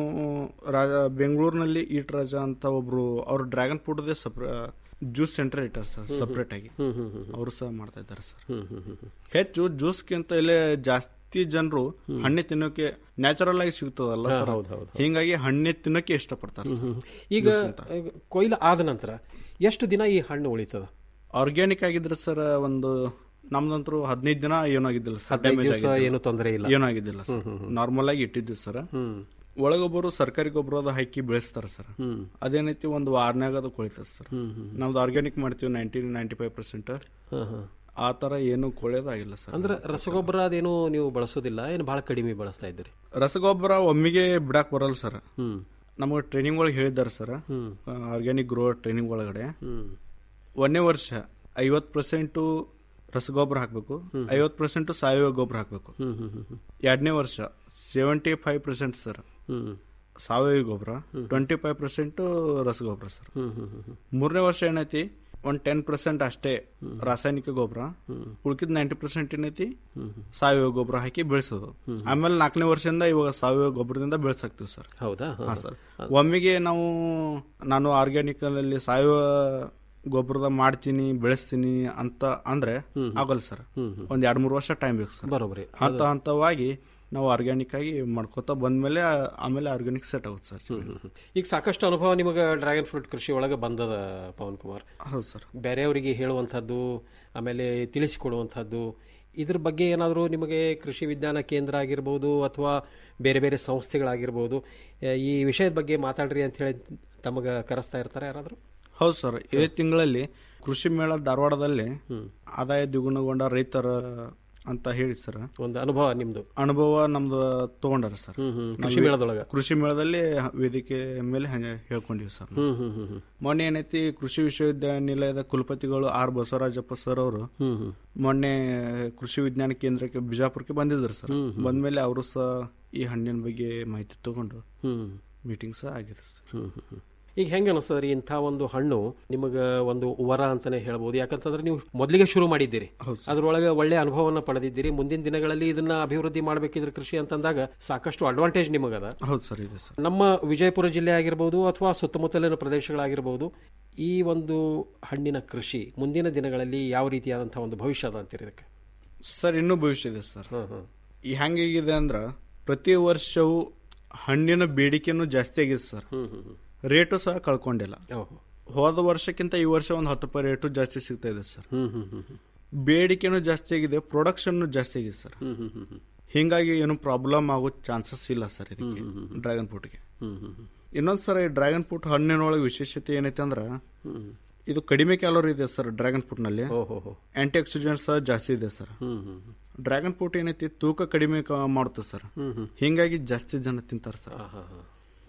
ರಾಜ ಬೆಂಗಳೂರಿನಲ್ಲಿ ಈಟ್ ರಾಜ ಅಂತ ಒಬ್ರು ಅವ್ರು ಡ್ರ್ಯಾಗನ್ ಫ್ರೂಟ್ದೇ ಸಪ್ರ ಜ್ಯೂಸ್ ಸೆಂಟರ್ ಇಟ್ಟಾರೆ ಸರ್ ಸಪ್ರೇಟ್ ಆಗಿ ಹ್ಮ್ ಹ್ಮ್ ಹ್ಮ್ ಅವರು ಸಹ ಮಾಡ್ತಾ ಇದ್ದಾರೆ ಸರ್ ಹ್ಮ್ ಹ್ಮ್ ಹ್ಮ್ ಹ್ಮ್. ಹೆಚ್ಚು ಜ್ಯೂಸ್ಗಿಂತ ಇಲ್ಲೇ ಜಾಸ್ತಿ ಜನರು ಹಣ್ಣೆ ತಿನ್ನೋಕೆ ನ್ಯಾಚುರಲ್ ಆಗಿ ಸಿಗ್ತದಲ್ಲ ಸರ್ ಹೌದು, ಹೌದು, ಹಿಂಗಾಗಿ ಹಣ್ಣೆ ತಿನ್ನೋಕೆ ಇಷ್ಟಪಡ್ತಾರೆ ಸರ್. ಹ್ಮ್. ಈಗ ಈಗ ಕೊಯ್ಲು ಆದ ನಂತರ ಎಷ್ಟು ದಿನ ಈ ಹಣ್ಣು ಉಳಿತದ ಆರ್ಗ್ಯಾನಿಕ್ ಆಗಿದ್ರೆ ಸರ್ ಒಂದು ನಮ್ದಂತರೂ ಹದಿನೈದು ದಿನ ಏನಾಗಿದ್ದಿಲ್ಲ ಸರ್ ಡ್ಯಾಮೇಜ್ ದಿವಸ ಆಗಿದ್ದಿಲ್ಲ ಏನು ತೊಂದರೆ ಇಲ್ಲ ಏನಾಗಿದ್ದಿಲ್ಲ ಸರ್ ನಾರ್ಮಲ್ ಆಗಿ ಇಟ್ಟಿದ್ವಿ ಸರ್ ಹ್ಮ್ ಒಳಗೊಬ್ಬರು ಸರ್ಕಾರಿ ಗೊಬ್ಬರದ ಹಾಕಿ ಬೆಳೆಸ್ತಾರ ಸರ್ ಹ್ಮ್ ಅದೇನೈತಿ ಒಂದು ವಾರನ್ಯಾಗ ಅದು ಕೊಳಿತದ ಸರ್ ಹ್ಮ್ ಹ್ಮ್ ನಮ್ದು ಆರ್ಗ್ಯಾನಿಕ್ ಮಾಡ್ತೀವಿ ನೈಂಟಿ ನೈಂಟಿ ಫೈವ್ ಪರ್ಸೆಂಟ್ ಹಾ ಹಾ ಆ ತರ ಏನು ಕೊಳೆಯೋದಾಗಿಲ್ಲ ಸರ್ ಅಂದ್ರೆ ರಸಗೊಬ್ಬರ ಅದೇನು ನೀವು ಬಳಸೋದಿಲ್ಲ ಏನು ಬಹಳ ಕಡಿಮೆ ಬಳಸ್ತಾ ಇದ್ದೀರಿ ರಸಗೊಬ್ಬರ ಒಮ್ಮಿಗೆ ಬಿಡಾಕ್ ಬರಲ್ಲ ಸರ್ ಹ್ಮ್ ನಮಗೆ ಟ್ರೈನಿಂಗ್ ಒಳಗೆ ಹೇಳಿದ್ದಾರೆ ಸರ್ ಹ್ಮ್ ಆರ್ಗ್ಯಾನಿಕ್ ಗ್ರೋ ಟ್ರೈನಿಂಗ್ ಒಳಗಡೆ ಹ್ಮ್ ಒಂದನೇ ವರ್ಷ ಐವತ್ ಪರ್ಸೆಂಟು ರಸಗೊಬ್ಬರ ಹಾಕಬೇಕು ಐವತ್ ಪರ್ಸೆಂಟ್ ಸಾವಯವ ಗೊಬ್ಬರ ಹಾಕಬೇಕು ಹ್ಮ್ ಹ್ಮ್ ಹ್ಮ್ ಹ್ಮ್ ಎರಡನೇ ವರ್ಷ ಸೆವೆಂಟಿ ಫೈವ್ ಪರ್ಸೆಂಟ್ ಸರ್ ಹ್ಮ್ ಸಾವಯವ ಗೊಬ್ಬರ ಟ್ವೆಂಟಿ ಫೈವ್ ಪರ್ಸೆಂಟ್ ರಸಗೊಬ್ಬರ ಸರ್ ಹ್ಮ್ ಹ್ಮ್ ಹ್ಮ್ ಹ್ಮ್ ಮೂರನೇ ವರ್ಷ ಏನೈತಿ ಒಂದ್ ಟೆನ್ ಪರ್ಸೆಂಟ್ ಅಷ್ಟೇ ರಾಸಾಯನಿಕ ಗೊಬ್ಬರ ಉಳ್ಕಿದ್ ನೈಂಟಿ ಪರ್ಸೆಂಟ್ ಏನೈತಿ ಸಾವಯವ ಗೊಬ್ಬರ ಹಾಕಿ ಬೆಳೆಸೋದು ಆಮೇಲೆ ನಾಲ್ಕನೇ ವರ್ಷದಿಂದ ಇವಾಗ ಸಾವಯವ ಗೊಬ್ಬರದಿಂದ ಬೆಳೆಸಾಕ್ತಿವಿ ಸರ್ ಹೌದಾ ಹಾ, ಹಾ ಸರ್ ಒಮ್ಮೆಗೆ ನಾವು ನಾನು ಆರ್ಗ್ಯಾನಿಕ್ ಅಲ್ಲಿ ಸಾವಯವ ಗೊಬ್ಬರದ ಮಾಡ್ತೀನಿ ಬೆಳೆಸ್ತೀನಿ ಅಂತ ಅಂದ್ರೆ ಆಗಲ್ಲ ಸರ್ ಒಂದ್ ಎರಡ್ ಮೂರು ವರ್ಷ ಟೈಮ್ ಬೇಕು ಸರ್ ಬರೋಬ್ಬರಿ ಹಂತ ಹಂತವಾಗಿ ನಾವು ಆರ್ಗ್ಯಾನಿಕ್ ಆಗಿ ಮಾಡ್ಕೋತಾ ಬಂದ್ಮೇಲೆ ಆಮೇಲೆ ಆರ್ಗ್ಯಾನಿಕ್ ಸೆಟ್ ಆಗುತ್ತೆ ಸರ್ ಹ್ಮ್, ಹ್ಮ್. ಈಗ ಸಾಕಷ್ಟು ಅನುಭವ ನಿಮಗೆ ಡ್ರ್ಯಾಗನ್ ಫ್ರೂಟ್ ಕೃಷಿ ಒಳಗೆ ಬಂದದ ಪವನ್ ಕುಮಾರ್ ಹೌದು ಸರ್ ಬೇರೆಯವರಿಗೆ ಹೇಳುವಂಥದ್ದು ಆಮೇಲೆ ತಿಳಿಸಿಕೊಡುವಂಥದ್ದು ಇದ್ರ ಬಗ್ಗೆ ಏನಾದರೂ ನಿಮಗೆ ಕೃಷಿ ವಿಜ್ಞಾನ ಕೇಂದ್ರ ಆಗಿರ್ಬೋದು ಅಥವಾ ಬೇರೆ ಬೇರೆ ಸಂಸ್ಥೆಗಳಾಗಿರ್ಬೋದು ಆ, ಈ ವಿಷಯದ ಬಗ್ಗೆ ಮಾತಾಡ್ರಿ ಅಂತ ಹೇಳಿ ತಮಗೆ ಕರೆಸ್ತಾ ಇರ್ತಾರೆ ಯಾರಾದರೂ ಹೌದು ಸರ್ ಇದೇ ತಿಂಗಳಲ್ಲಿ ಕೃಷಿ ಮೇಳ ಧಾರವಾಡದಲ್ಲಿ ಆದಾಯ ದ್ವಿಗುಣಗೊಂಡ ರೈತರ ಅಂತ ಹೇಳಿ ಸರ್ ಒಂದು ಅನುಭವ ನಿಮ್ದು ಅನುಭವ ನಮ್ದು ತಗೊಂಡಾರ ಸರ್ ಹ್ಮ್ ಹ್ಮ್ ಕೃಷಿ ಮೇಳದೊಳಗೆ ಕೃಷಿ ಮೇಳದಲ್ಲಿ ವೇದಿಕೆ ಮೇಲೆ ಹಂಗೆ ಹೇಳ್ಕೊಂಡಿವಿ ಸರ್ ನಾವು. ಹ್ಮ್ ಹ್ಮ್ ಹ್ಮ್ ಹ್ಮ್ ಮೊನ್ನೆ ಏನೈತಿ ಕೃಷಿ ವಿಶ್ವವಿದ್ಯಾನಿಲಯದ ಕುಲಪತಿಗಳು ಆರ್ ಬಸವರಾಜಪ್ಪ ಸರ್ ಅವರು ಹ್ಮ್ ಹ್ಮ್ ಮೊನ್ನೆ ಕೃಷಿ ವಿಜ್ಞಾನ ಕೇಂದ್ರಕ್ಕೆ ಬಿಜಾಪುರಕ್ಕೆ ಬಂದಿದ್ರು ಸರ್ ಬಂದ್ಮೇಲೆ ಅವರು ಸಹ ಈ ಹಣ್ಣಿನ ಬಗ್ಗೆ ಮಾಹಿತಿ ತಗೊಂಡು ಹ್ಮ್ ಮೀಟಿಂಗ್ ಸಹ ಆಗಿದೆ ಸರ್ ಹ್ಮ್ ಹ್ಮ್ ಹ್ಮ್. ಈಗ ಹೆಂಗ ಅನಿಸ್ತದ್ರಿ ಇಂಥ ಒಂದು ಹಣ್ಣು ನಿಮಗ ಒಂದು ವರ ಅಂತಾನೆ ಹೇಳ್ಬೋದು ಯಾಕಂತಂದ್ರೆ ನೀವು ಮೊದಲಿಗೆ ಶುರು ಮಾಡಿದ್ದೀರಿ ಅದ್ರೊಳಗೆ ಒಳ್ಳೆ ಅನುಭವನ ಪಡೆದಿದ್ದೀರಿ ಮುಂದಿನ ದಿನಗಳಲ್ಲಿ ಇದನ್ನ ಅಭಿವೃದ್ಧಿ ಮಾಡಬೇಕಿದ್ರೆ ಕೃಷಿ ಅಂತಂದಾಗ ಸಾಕಷ್ಟು ಅಡ್ವಾಂಟೇಜ್ ನಿಮಗದ ಹೌದು ಸರ್ ಇದೆ ಸರ್ ನಮ್ಮ ವಿಜಯಪುರ ಜಿಲ್ಲೆ ಆಗಿರ್ಬೋದು ಅಥವಾ ಸುತ್ತಮುತ್ತಲಿನ ಪ್ರದೇಶಗಳಾಗಿರ್ಬೋದು ಈ ಒಂದು ಹಣ್ಣಿನ ಕೃಷಿ ಮುಂದಿನ ದಿನಗಳಲ್ಲಿ ಯಾವ ರೀತಿಯಾದಂತಹ ಒಂದು ಭವಿಷ್ಯ ಅದ ಅಂತೀರಿ ಇದಕ್ಕೆ ಸರ್ ಇನ್ನೂ ಭವಿಷ್ಯ ಇದೆ ಸರ್ ಹ್ಮ್ ಹ್ಮ್ ಈ ಹೆಂಗಿದೆ ಅಂದ್ರ ಪ್ರತಿ ವರ್ಷವೂ ಹಣ್ಣಿನ ಬೇಡಿಕೆನೂ ಜಾಸ್ತಿ ಆಗಿದೆ ಸರ್ ಹ್ಮ್ ಹ್ಮ್ ಹ್ಮ್ ರೇಟು ಸಹ ಕಳ್ಕೊಂಡಿಲ್ಲ ಓಹೋ ಹೋದ ವರ್ಷಕ್ಕಿಂತ ಈ ವರ್ಷ ಒಂದು ಹತ್ತು ರೂಪಾಯಿ ರೇಟು ಜಾಸ್ತಿ ಸಿಗ್ತಾ ಇದೆ ಸರ್ ಹ್ಮ್ ಹ್ಮ್ ಹ್ಮ್ ಹ್ಮ್ ಬೇಡಿಕೆನೂ ಜಾಸ್ತಿ ಆಗಿದೆ ಪ್ರೊಡಕ್ಷನ್ ಜಾಸ್ತಿ ಆಗಿದೆ ಸರ್ ಹ್ಮ್ ಹ್ಮ್ ಹ್ಮ್ ಹ್ಮ್ ಹಿಂಗಾಗಿ ಏನು ಪ್ರಾಬ್ಲಮ್ ಆಗೋ ಚಾನ್ಸಸ್ ಇಲ್ಲ ಸರ್ ಇದಕ್ಕೆ ಡ್ರ್ಯಾಗನ್ ಫ್ರೂಟ್ಗೆ ಹ್ಮ್ ಹ್ಮ್ ಹ್ಮ್ ಇನ್ನೊಂದು ಸರ್ ಈ ಡ್ರ್ಯಾಗನ್ ಫ್ರೂಟ್ ಹಣ್ಣಿನೊಳಗೆ ವಿಶೇಷತೆ ಏನೈತೆ ಅಂದ್ರೆ ಹ್ಮ್ ಇದು ಕಡಿಮೆ ಕ್ಯಾಲೋರಿ ಇದೆ ಸರ್ ಡ್ರ್ಯಾಗನ್ ಫ್ರೂಟ್ ನಲ್ಲಿ ಓಹೋ ಹೋ ಆಂಟಿ ಆಕ್ಸಿಡೆಂಟ್ ಸಹ ಜಾಸ್ತಿ ಇದೆ ಸರ್ ಹ್ಮ್ ಹ್ಮ್ ಹ್ಮ್ ಡ್ರ್ಯಾಗನ್ ಫ್ರೂಟ್ ಏನೈತಿ ತೂಕ ಕಡಿಮೆ ಕ- ಮಾಡುತ್ತೆ ಸರ್ ಹ್ಮ್ ಹ್ಮ್ ಹಿಂಗಾಗಿ ಜಾಸ್ತಿ ಜನ ತಿಂತಾರೆ ಸರ್ ಹಾ ಹಾ ಹಾ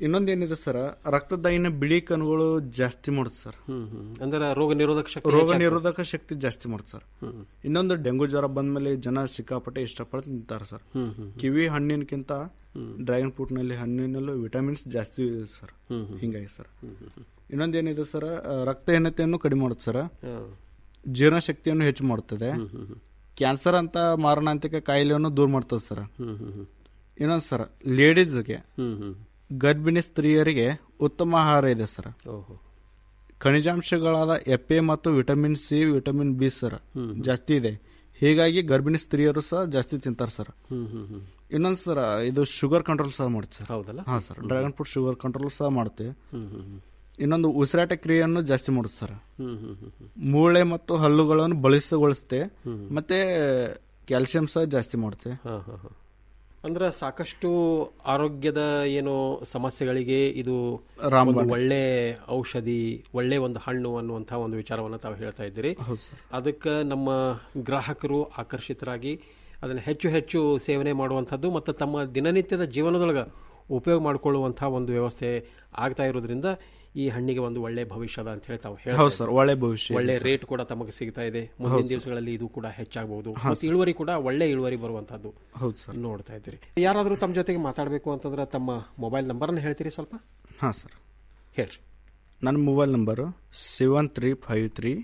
ಇನ್ನೊಂದೇನಿದೆ ಸರ್ ರಕ್ತದಾಯಿನ ಬಿಳಿ ಕಣಗಳು ಜಾಸ್ತಿ ಮಾಡುತ್ತೆ ಸರ್ ಹ್ಮ್ ಹ್ಮ್ ಅಂದ್ರೆ ರೋಗ ನಿರೋಧಕ ಶಕ್ತಿ ರೋಗ ಹೆಚ್ಚಾಗ್ತದೆ. ನಿರೋಧಕ ಶಕ್ತಿ ಜಾಸ್ತಿ ಮಾಡುತ್ತೆ ಸರ್ ಇನ್ನೊಂದು ಡೆಂಗು ಜ್ವರ ಬಂದ್ಮೇಲೆ ಜನ ಸಿಕ್ಕಾಪಟ್ಟೆ ಇಷ್ಟಪಟ್ಟು ತಿಂತಾರೆ ಸರ್ ಹ್ಮ್ ಹ್ಮ್ ಕಿವಿ ಹಣ್ಣಿನಕ್ಕಿಂತ ಡ್ರ್ಯಾಗನ್ ಫ್ರೂಟ್ ನಲ್ಲಿ ಹಣ್ಣಿನಲ್ಲೂ ವಿಟಮಿನ್ಸ್ ಜಾಸ್ತಿ ಇದೆ ಸರ್ ಹ್ಮ್ ಹ್ಮ್. ಹಿಂಗಾಗಿ ಸರ್ ಇನ್ನೊಂದೇನಿದೆ ಸರ್ ಆ, ರಕ್ತಹೀನತೆಯನ್ನು ಕಡಿಮೆ ಮಾಡುತ್ತೆ ಸರ್ ಹಾ. ಜೀರ್ಣಶಕ್ತಿಯನ್ನು ಹೆಚ್ಚು ಮಾಡುತ್ತದೆ ಕ್ಯಾನ್ಸರ್ ಅಂತ ಮಾರಣಾಂತಿಕ ಕಾಯಿಲೆಯನ್ನು ದೂರ ಮಾಡ್ತದೆ ಸರ್ ಹ್ಮ್ ಹ್ಮ್ ಹ್ಮ್. ಇನ್ನೊಂದು ಸರ್ ಲೇಡೀಸ್ಗೆ ಹ್ಮ್ ಹ್ಮ್ ಗರ್ಭಿಣಿ ಸ್ತ್ರೀಯರಿಗೆ ಉತ್ತಮ ಆಹಾರ ಇದೆ ಸರ್ ಓಹೋ ಖನಿಜಾಂಶಗಳಾದ ಎಫ್ ಎ ಮತ್ತು vitamin C vitamin B sir ಜಾಸ್ತಿ ಇದೆ ಹೀಗಾಗಿ ಗರ್ಭಿಣಿ ಸ್ತ್ರೀಯರು ಸಹ ಜಾಸ್ತಿ ತಿಂತಾರೆ ಸರ್ ಹ್ಮ್ ಹ್ಮ್ ಹ್ಮ್ ಇನ್ನೊಂದು ಸರ್ ಇದು ಶುಗರ್ ಕಂಟ್ರೋಲ್ ಸಹ ಮಾಡುತ್ತೆ ಸರ್ ಹೌದಲ್ಲ ಹಾ sir dragon fruit sugar control ಸಹ ಮಾಡುತ್ತೆ ಹ್ಮ್ ಹ್ಮ್ ಹ್ಮ್ ಇನ್ನೊಂದು ಉಸಿರಾಟ ಕ್ರಿಯೆಯನ್ನು ಜಾಸ್ತಿ ಮಾಡುತ್ತೆ ಸರ್ ಹ್ಮ್ ಹ್ಮ್ ಹ್ಮ್ ಹ್ಮ್ ಮೂಳೆ ಮತ್ತು ಹಲ್ಲುಗಳನ್ನು ಬಲಿಸಗೊಳಿಸುತ್ತೆ ಮತ್ತೆ ಕ್ಯಾಲ್ಸಿಯಂ ಸಹ ಜಾಸ್ತಿ ಮಾಡುತ್ತೆ ಹಾ, ಹಾ, ಹಾ. ಅಂದ್ರೆ ಸಾಕಷ್ಟು ಆರೋಗ್ಯದ ಏನು ಸಮಸ್ಯೆಗಳಿಗೆ ಇದು ರಾಮಬಾಣ. ಒಂದು ಒಳ್ಳೆ ಔಷಧಿ ಒಳ್ಳೆ ಒಂದು ಹಣ್ಣು ಅನ್ನುವಂತಹ ಒಂದು ವಿಚಾರವನ್ನು ತಾವು ಹೇಳ್ತಾ ಇದ್ದೀರಿ ಹೌದು ಸರ್ ಅದಕ್ಕೆ ನಮ್ಮ ಗ್ರಾಹಕರು ಆಕರ್ಷಿತರಾಗಿ ಅದನ್ನು ಹೆಚ್ಚು ಹೆಚ್ಚು ಸೇವನೆ ಮಾಡುವಂಥದ್ದು ಮತ್ತು ತಮ್ಮ ದಿನನಿತ್ಯದ ಜೀವನದೊಳಗೆ ಉಪಯೋಗ ಮಾಡಿಕೊಳ್ಳುವಂತಹ ಒಂದು ವ್ಯವಸ್ಥೆ ಆಗ್ತಾ ಇರೋದ್ರಿಂದ ಈ ಹಣ್ಣಿಗೆ ಒಂದು ಒಳ್ಳೆ ಭವಿಷ್ಯದ ಅಂತ ಹೇಳಿ ತಾವು ಹೇಳ್ತಾ ಹೌದು ಸರ್ ಒಳ್ಳೆ ಭವಿಷ್ಯ ಒಳ್ಳೆ ರೇಟ್ ಕೂಡ ತಮಗೆ ಸಿಗ್ತಾ ಇದೆ ಮುಂದಿನ ದಿವಸಗಳಲ್ಲಿ ಇದು ಕೂಡ ಹೆಚ್ಚಾಗಬಹುದು ಮತ್ತು ಇಳುವರಿ ಕೂಡ ಒಳ್ಳೆ ಇಳುವರಿ ಬರುವಂತದ್ದು ಹೌದು ಸರ್ ನೋಡ್ತಾ ಇದ್ದೀರಿ ಯಾರಾದರೂ ತಮ್ಮ ಜೊತೆಗೆ ಮಾತಾಡಬೇಕು ಅಂತಂದ್ರೆ ತಮ್ಮ ಮೊಬೈಲ್ ನಂಬರ್ನ ಹೇಳ್ತೀರಿ ಸ್ವಲ್ಪ ಹಾಂ ಸರ್ ಹೇಳ್ರಿ ನನ್ನ mobile number seven three five three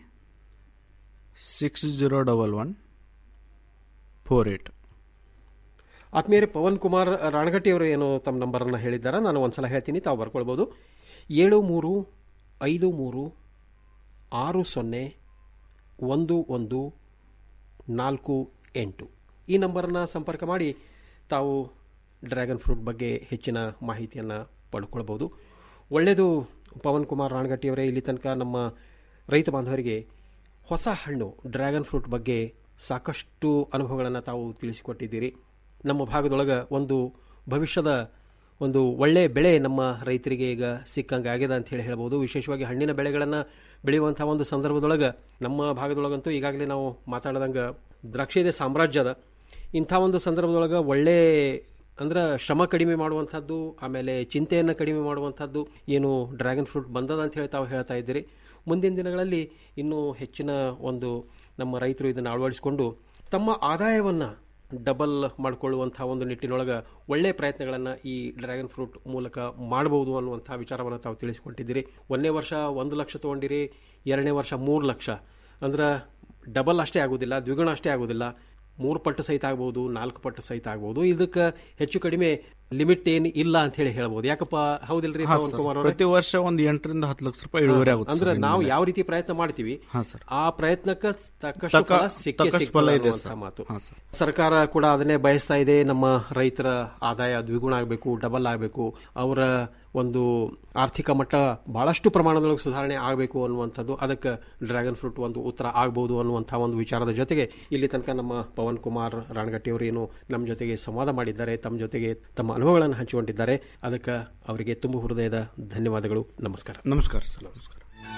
six zero double one four eight ಆತ್ಮೀಯರೇ ಪವನ್ ಕುಮಾರ್ ರಾಣಗಟ್ಟಿ ಅವರು ಏನು ತಮ್ಮ ನಂಬರನ್ನು ಹೇಳಿದ್ದಾರೆ ನಾನು ಒಂದ್ಸಲ ಹೇಳ್ತೀನಿ ತಾವು ಬರ್ಕೊಳ್ಬೋದು ಏಳು ಮೂರು ಐದು ಮೂರು ಆರು ಸೊನ್ನೆ ಒಂದು ಒಂದು ನಾಲ್ಕು ಎಂಟು ಈ ನಂಬರನ್ನು ಸಂಪರ್ಕ ಮಾಡಿ ತಾವು ಡ್ರ್ಯಾಗನ್ ಫ್ರೂಟ್ ಬಗ್ಗೆ ಹೆಚ್ಚಿನ ಮಾಹಿತಿಯನ್ನು ಪಡ್ಕೊಳ್ಬೋದು ಒಳ್ಳೆಯದು ಪವನ್ ಕುಮಾರ್ ರಾಣಗಟ್ಟಿಯವರೇ ಇಲ್ಲಿ ತನಕ ನಮ್ಮ ರೈತ ಬಾಂಧವರಿಗೆ ಹೊಸ ಹಣ್ಣು ಡ್ರ್ಯಾಗನ್ ಫ್ರೂಟ್ ಬಗ್ಗೆ ಸಾಕಷ್ಟು ಅನುಭವಗಳನ್ನು ತಾವು ತಿಳಿಸಿಕೊಟ್ಟಿದ್ದೀರಿ ನಮ್ಮ ಭಾಗದೊಳಗೆ ಒಂದು ಭವಿಷ್ಯದ ಒಂದು ಒಳ್ಳೆಯ ಬೆಳೆ ನಮ್ಮ ರೈತರಿಗೆ ಈಗ ಸಿಕ್ಕಂಗೆ ಆಗ್ಯದ ಅಂತ ಹೇಳಿ ಹೇಳ್ಬೋದು ವಿಶೇಷವಾಗಿ ಹಣ್ಣಿನ ಬೆಳೆಗಳನ್ನು ಬೆಳೆಯುವಂಥ ಒಂದು ಸಂದರ್ಭದೊಳಗೆ ನಮ್ಮ ಭಾಗದೊಳಗಂತೂ ಈಗಾಗಲೇ ನಾವು ಮಾತಾಡ್ದಂಗೆ ದ್ರಾಕ್ಷಿ ಇದೆ ಸಾಮ್ರಾಜ್ಯದ ಇಂಥ ಒಂದು ಸಂದರ್ಭದೊಳಗೆ ಒಳ್ಳೆ ಅಂದ್ರೆ ಶ್ರಮ ಕಡಿಮೆ ಮಾಡುವಂಥದ್ದು ಆಮೇಲೆ ಚಿಂತೆಯನ್ನು ಕಡಿಮೆ ಮಾಡುವಂಥದ್ದು ಏನು ಡ್ರ್ಯಾಗನ್ ಫ್ರೂಟ್ ಬಂದದ ಅಂತ ಹೇಳಿ ತಾವು ಹೇಳ್ತಾ ಇದ್ದೀರಿ ಮುಂದಿನ ದಿನಗಳಲ್ಲಿ ಇನ್ನೂ ಹೆಚ್ಚಿನ ಒಂದು ನಮ್ಮ ರೈತರು ಇದನ್ನು ಅಳವಡಿಸಿಕೊಂಡು ತಮ್ಮ ಆದಾಯವನ್ನು ಡಬಲ್ ಮಾಡಿಕೊಳ್ಳುವಂಥ ಒಂದು ನಿಟ್ಟಿನೊಳಗೆ ಒಳ್ಳೆಯ ಪ್ರಯತ್ನಗಳನ್ನು ಈ ಡ್ರ್ಯಾಗನ್ ಫ್ರೂಟ್ ಮೂಲಕ ಮಾಡಬಹುದು ಅನ್ನುವಂಥ ವಿಚಾರವನ್ನು ತಾವು ತಿಳಿಸಿಕೊಟ್ಟಿದ್ದೀರಿ ಒಂದನೇ ವರ್ಷ ಒಂದು ಲಕ್ಷ ತೊಗೊಂಡಿರಿ ಎರಡನೇ ವರ್ಷ ಮೂರು ಲಕ್ಷ ಅಂದ್ರೆ ಡಬಲ್ ಅಷ್ಟೇ ಆಗೋದಿಲ್ಲ ದ್ವಿಗುಣ ಅಷ್ಟೇ ಆಗೋದಿಲ್ಲ ಮೂರು ಪಟ್ಟು ಸಹಿತ ಆಗ್ಬೋದು ನಾಲ್ಕು ಪಟ್ಟು ಸಹಿತ ಆಗ್ಬೋದು ಇದಕ್ಕೆ ಹೆಚ್ಚು ಕಡಿಮೆ ಲಿಮಿಟ್ ಏನು ಇಲ್ಲ ಅಂತ ಹೇಳಿ ಹೇಳ್ಬೋದು ಯಾಕಪ್ಪ ಹೌದಿಲ್ರಿ ಪವನ್ ಕುಮಾರ್ ಅವರೇ? ಪ್ರತಿ ವರ್ಷ ಒಂದು ಎಂಟರಿಂದ ಹತ್ತು ಲಕ್ಷ ರೂಪಾಯಿ ಇಳುವರಿ ಆಗುತ್ತೆ ಅಂದ್ರೆ ಸರ್ ನಾವು ಇನ್ನು. ಯಾವ ರೀತಿ ಪ್ರಯತ್ನ ಮಾಡ್ತೀವಿ ಹಾ ಸರ್ ಆ ಪ್ರಯತ್ನಕ್ಕೆ ತಕ್ಕಷ್ಟು ತಕ್ಕ- ಫಲ ಸಿಕ್ಕೇ ತಕ್ಕಷ್ಟು ಸಿಗ್ತದೆ ಫಲ ಇದೆ ಅನ್ನುವಂಥ ಸರ್. ಮಾತು ಹಾ ಸರ್. ಸರ್ಕಾರ ಕೂಡ ಅದನ್ನೇ ಬಯಸ್ತಾ ಇದೆ ನಮ್ಮ ರೈತರ ಆದಾಯ ದ್ವಿಗುಣ ಆಗಬೇಕು ಡಬಲ್ ಆಗಬೇಕು ಅವರ ಒಂದು ಆರ್ಥಿಕ ಮಟ್ಟ ಬಹಳಷ್ಟು ಪ್ರಮಾಣದೊಳಗೆ ಸುಧಾರಣೆ ಆಗಬೇಕು ಅನ್ನುವಂಥದ್ದು ಅದಕ್ಕೆ ಡ್ರ್ಯಾಗನ್ ಫ್ರೂಟ್ ಒಂದು ಉತ್ತರ ಆಗ್ಬೋದು ಅನ್ನುವಂಥ ಒಂದು ವಿಚಾರದ ಜೊತೆಗೆ ಇಲ್ಲಿ ತನಕ ನಮ್ಮ ಪವನ್ ಕುಮಾರ್ ರಾಣಗಟ್ಟಿಯವರು ಏನು ನಮ್ಮ ಜೊತೆಗೆ ಸಂವಾದ ಮಾಡಿದ್ದಾರೆ ತಮ್ಮ ಜೊತೆಗೆ ತಮ್ಮ ಅನುಭವಗಳನ್ನು ಹಂಚಿಕೊಂಡಿದ್ದಾರೆ ಅದಕ್ಕೆ ಅವರಿಗೆ ತುಂಬ ಹೃದಯದ ಧನ್ಯವಾದಗಳು ನಮಸ್ಕಾರ ನಮಸ್ಕಾರ ಸರ್ ನಮಸ್ಕಾರ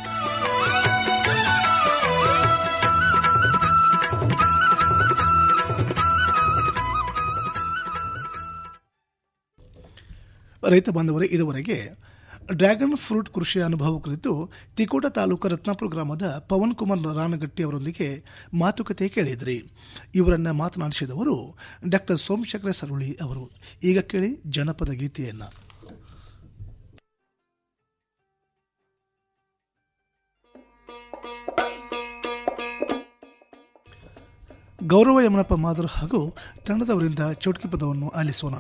ರೈತ ಬಾಂಧವರೇ ಇದುವರೆಗೆ ಡ್ರ್ಯಾಗನ್ ಫ್ರೂಟ್ ಕೃಷಿ ಅನುಭವ ಕುರಿತು ತಿಕೋಟ ತಾಲೂಕು ರತ್ನಾಪುರ ಗ್ರಾಮದ ಪವನ್ ಕುಮಾರ್ ರಾನಗಟ್ಟಿ ಅವರೊಂದಿಗೆ ಮಾತುಕತೆ ಕೇಳಿದ್ರಿ ಇವರನ್ನ ಮಾತನಾಡಿಸಿದವರು ಡಾಕ್ಟರ್ ಸೋಮಶೇಖರ ಸರುಳಿ ಅವರು ಈಗ ಕೇಳಿ ಜನಪದ ಗೀತೆಯನ್ನ ಗೌರವ ಯಮನಪ್ಪ ಮಾದರ್ ಹಾಗೂ ತಂಡದವರಿಂದ ಚೌಟ್ಕಿ ಪದವನ್ನು ಆಲಿಸೋಣ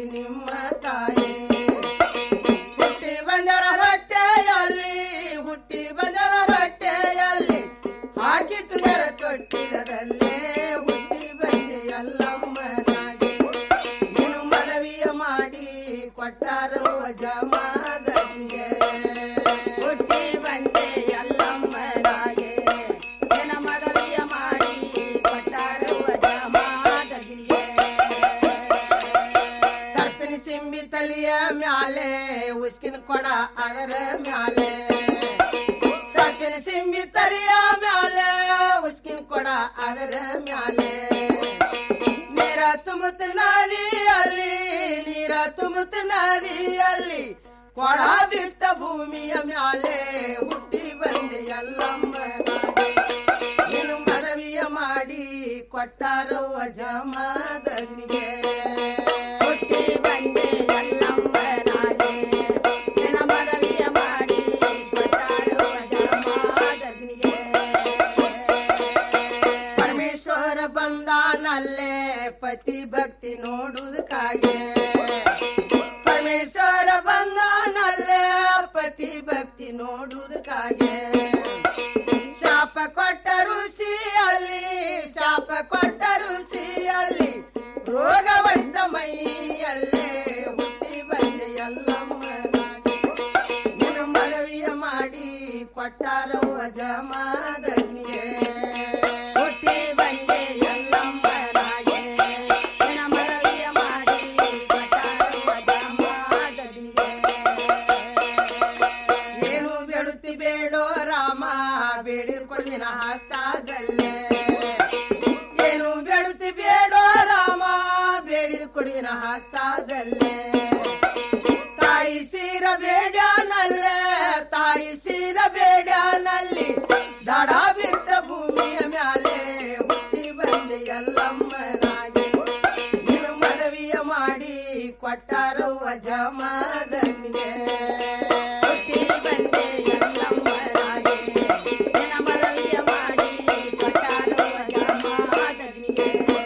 ಶಕ್ತಿ ನಿಮ್ಮ ತಾಯಿ ಹುಟ್ಟಿ ಬಂದರ ರೊಟ್ಟೆಯಲ್ಲಿ ಹುಟ್ಟಿ ಬಂದರ ರೊಟ್ಟೆಯಲ್ಲಿ ಹಾಕಿತು ನರ ತೊಟ್ಟಿಲದಲ್ಲೇ ಹುಟ್ಟಿ ಬಂದೆ ಎಲ್ಲಮ್ಮನಾಗಿ ನೀನು ಮನವಿಯ ಮಾಡಿ ಕೊಟ್ಟಾರೋ ಜಮಾದನಿಗೆ ಹುಟ್ಟಿ ಬಂದೆ ಎಲ್ಲಮ್ಮನಾಗೆ ನಿನ್ನ ಮನವಿಯ ಮಾಡಿ ಕೊಟ್ಟಾರೋ ಜಮಾದನಿಗೆ ಸರ್ಪಿನ ಸಿಂಬಿ ತಲಿಯ ಮ್ಯಾಲೆ ಉಸ್ಕಿನ ಕೊಡ ಅದರ ಮ್ಯಾಲೆ ಸರ್ಪಿನ ಸಿಂಬಿ ತಲಿಯ ಮ್ಯಾಲೆ ಉಸ್ಕಿನ ಕೊಡ ಅದರ ಮ್ಯಾಲೆ ನೀರ ತುಂಬುತ್ತ ನದಿಯಲ್ಲಿ ನೀರ ತುಂಬುತ್ತ ನದಿಯಲ್ಲಿ ಕೊಡ ಬಿತ್ತ ಭೂಮಿಯ ಮ್ಯಾಲೆ ಹುಟ್ಟಿ ಬಂದೆ ಎಲ್ಲಮ್ಮ ನೀನು ಮನವಿಯ ಮಾಡಿ ಕೊಟ್ಟಾರೋ ಜಮಾದನಿಗೆ ಹುಟ್ಟಿ ಬಂದೆ ಎಲ್ಲಮ್ಮನಾಗೆ ನಿನ್ನ ಮನವಿಯ ಮಾಡಿ ಕೊಟ್ಟಾರೋ ಜಮಾದನಿಗೆ ಪರಮೇಶ್ವರ ಬಂದಾನಲ್ಲೇ ಪತಿ ಭಕ್ತಿ ನೋಡುವುದಕ್ಕಾಗೆ ಪರಮೇಶ್ವರ ಬಂದಾನಲ್ಲೇ ಪತಿ ಭಕ್ತಿ ನೋಡುವುದಕ್ಕಾಗೆ ಶಾಪ ಕೊಟ್ಟ ಋಷಿಯಲ್ಲಿ ಶಾಪ ಕೊಟ್ಟ ಋಷಿಯಲ್ಲಿ ರೋಗ ಬಡಿದ ಮೈಯಲ್ಲೇ ಹುಟ್ಟಿ ಬಂದೆ ಎಲ್ಲಮ್ಮನಾಗಿ ನಿನ್ನ ಮನವಿಯ ಮಾಡಿ ಕೊಟ್ಟಾರೋ ಜಮಾದನಿಗೆ ಹುಟ್ಟಿ ಬಂದೆ ಎಲ್ಲಮ್ಮನಾಗೆ ನಿನ್ನ ಮನವಿಯ ಮಾಡಿ ಕೊಟ್ಟಾರೋ ಜಮಾದನಿಗೆ ಏನು ಬೇಡುತ್ತಿ ಬೇಡೋ ರಾಮ ಬೇಡಿದ ಕೊಡ್ದಿನ ಹಸ್ತಾದಲ್ಲೇ ಏನು ಬೇಡುತ್ತಿ ಬೇಡೋ ರಾಮ ಬೇಡಿದ ಕೊಡಿನ ಹಸ್ತಾದಲ್ಲೇ ತಾಯಿ ಸೀರ ಬೇಡ್ಯಾನಲ್ಲೇ ತಾಯಿ ಸೀರ ಬೇಡ್ಯಾನಲ್ಲಿ ದಡ ಬಿದ್ದ ಭೂಮಿಯ ಮ್ಯಾಲೆ ಹುಟ್ಟಿ ಬಂದೆ ಎಲ್ಲಮ್ಮನಾಗಿ ನೀನು ಮನವಿಯ ಮಾಡಿ ಕೊಟ್ಟಾರೋ ಜಮಾದನಿಗೆ ಹುಟ್ಟಿ ಬಂದೆ ಎಲ್ಲಮ್ಮನಾಗಿ ನಿನ್ನ ಮನವಿಯ ಮಾಡಿ ಕೊಟ್ಟಾರೋ ಜಮಾದನಿಗೆ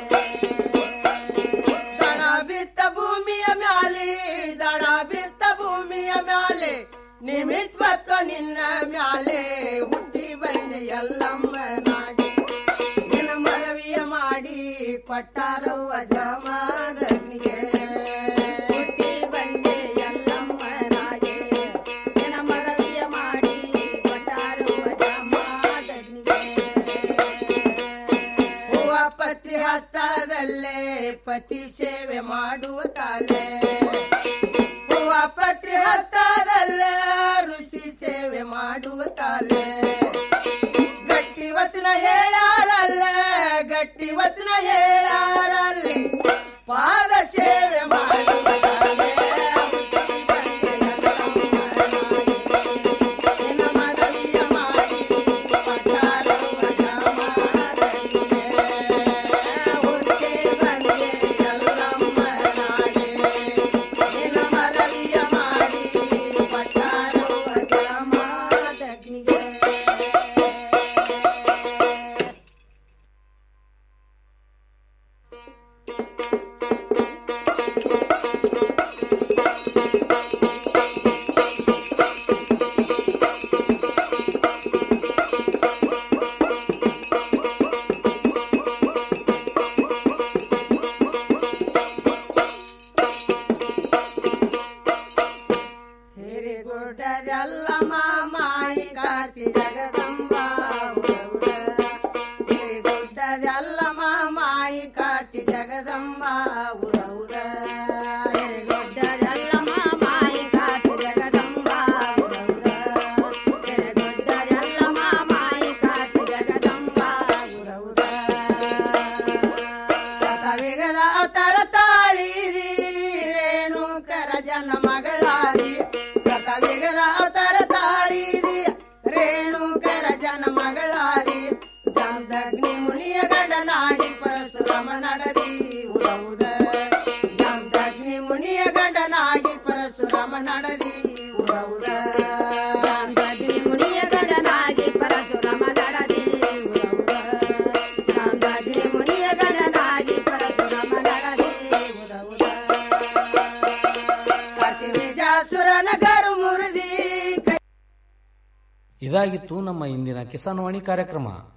ದಡ ಬಿತ್ತ ಭೂಮಿಯ ಮ್ಯಾಲೆ ದಡ ಬಿತ್ತ ಭೂಮಿಯ ಮ್ಯಾಲೆ ನಿಮಿತ್ ಬತ್ತ ನಿನ್ನ ಮ್ಯಾಲೆ ಹುಟ್ಟಿ ಬಂದೆ ಎಲ್ಲಮ್ಮನಾಗಿ ನಿನ್ನ ಮನವಿಯ ಮಾಡಿ ಕೊಟ್ಟಾರೋ ಅಜಮಾದನಿಗೆ ಹುಟ್ಟಿ ಬಂದೆ ಎಲ್ಲಮ್ಮನಾಗಿ ನಿನ್ನ ಮನವಿಯ ಮಾಡಿ ಕೊಟ್ಟಾರೋ ಅಜಮಾದನಿಗೆ ಹೂವ ಪತ್ರಿ ಹಸ್ತದಲ್ಲೇ ಪತಿ ಸೇವೆ ಮಾಡುವ ತಾಲೆ ಹೂವ ಪತ್ರಿ ಹಸ್ತದಲ್ಲೇ ಋಷಿ ಸೇವೆ ಮಾಡುವ ತಾಲೆ ಗಟ್ಟಿ ವಚನ ಹೇಳಾರಲ್ಲೇ ಗಟ್ಟಿ ವಚನ ಹೇಳಾರಲ್ಲಿ ಪಾದ ಸೇವೆ ಮಾಡುವ ತಾಲೆ ನಿನ್ನ ಮನವಿಯ ಮಾಡಿ ಕೊಟ್ಟಾರೋ ಜಮಾದನಿಗೆ. ಹುಟ್ಟಿ ಬಂದೆ ಎಲ್ಲಮ್ಮನಾಗೆ. ನಿನ್ನ ಮನವಿಯ ಮಾಡಿ ಕೊಟ್ಟಾರೋ ಜಮಾದನಿಗೆ. ಹಿರಿಗುಡ್ಡದೆಲ್ಲ ಮಾಮಾಯಿ ಕಾರ್ತಿ ಜಗದಂಬ ಊರೂರ. ಹಿರಿಗುಡ್ಡದೆಲ್ಲ ಮಾಮಾಯಿ ಕಾರ್ತಿ ಜಗದಂಬ ಊರೂರ. ಹಿರಿಗುಡ್ಡದೆಲ್ಲ ಮಾಮಾಯಿ ಕಾರ್ತಿ ಜಗದಂಬ ಊರೂರ. ಹಿರಿಗುಡ್ಡದೆಲ್ಲ ಮಾಮಾಯಿ ಕಾರ್ತಿ ಜಗದಂಬ ಊರೂರ. ಕವಿಗದ ಅವತಾರ ತಾಳಿರಿ ರೇಣುಕರ ಜನ ಮಗಳಾರಿ ಕವಿಗದ ಅವತಾರ ತಾಳಿರಿ ರೇಣುಕರ ಜನ ಮಗಳಾರಿ ಜಾಮದಗ್ನಿ ಮುನಿಯ ಗಂಡನಾಗಿ ಪರಶುರಾಮ ನಡದಿ ಉರವುದ ಜಾಮದಗ್ನಿ ಮುನಿಯ ಗಂಡನಾಗಿ ಪರಶುರಾಮ ನಡದಿ ಉರವುದ ಜಾಮದಗ್ನಿ ಮುನಿಯ ಗಂಡನಾಗಿ ಪರಶುರಾಮ ನಡದಿ ಉರವುದ ಜಾಮದಗ್ನಿ ಮುನಿಯ ಗಂಡನಾಗಿ ಪರಶುರಾಮ ನಡದಿ ಉರವುದ ಇದಾಗಿತ್ತು ನಮ್ಮ ಇಂದಿನ ಕಿಸಾನ್ ವಾಣಿ ಕಾರ್ಯಕ್ರಮ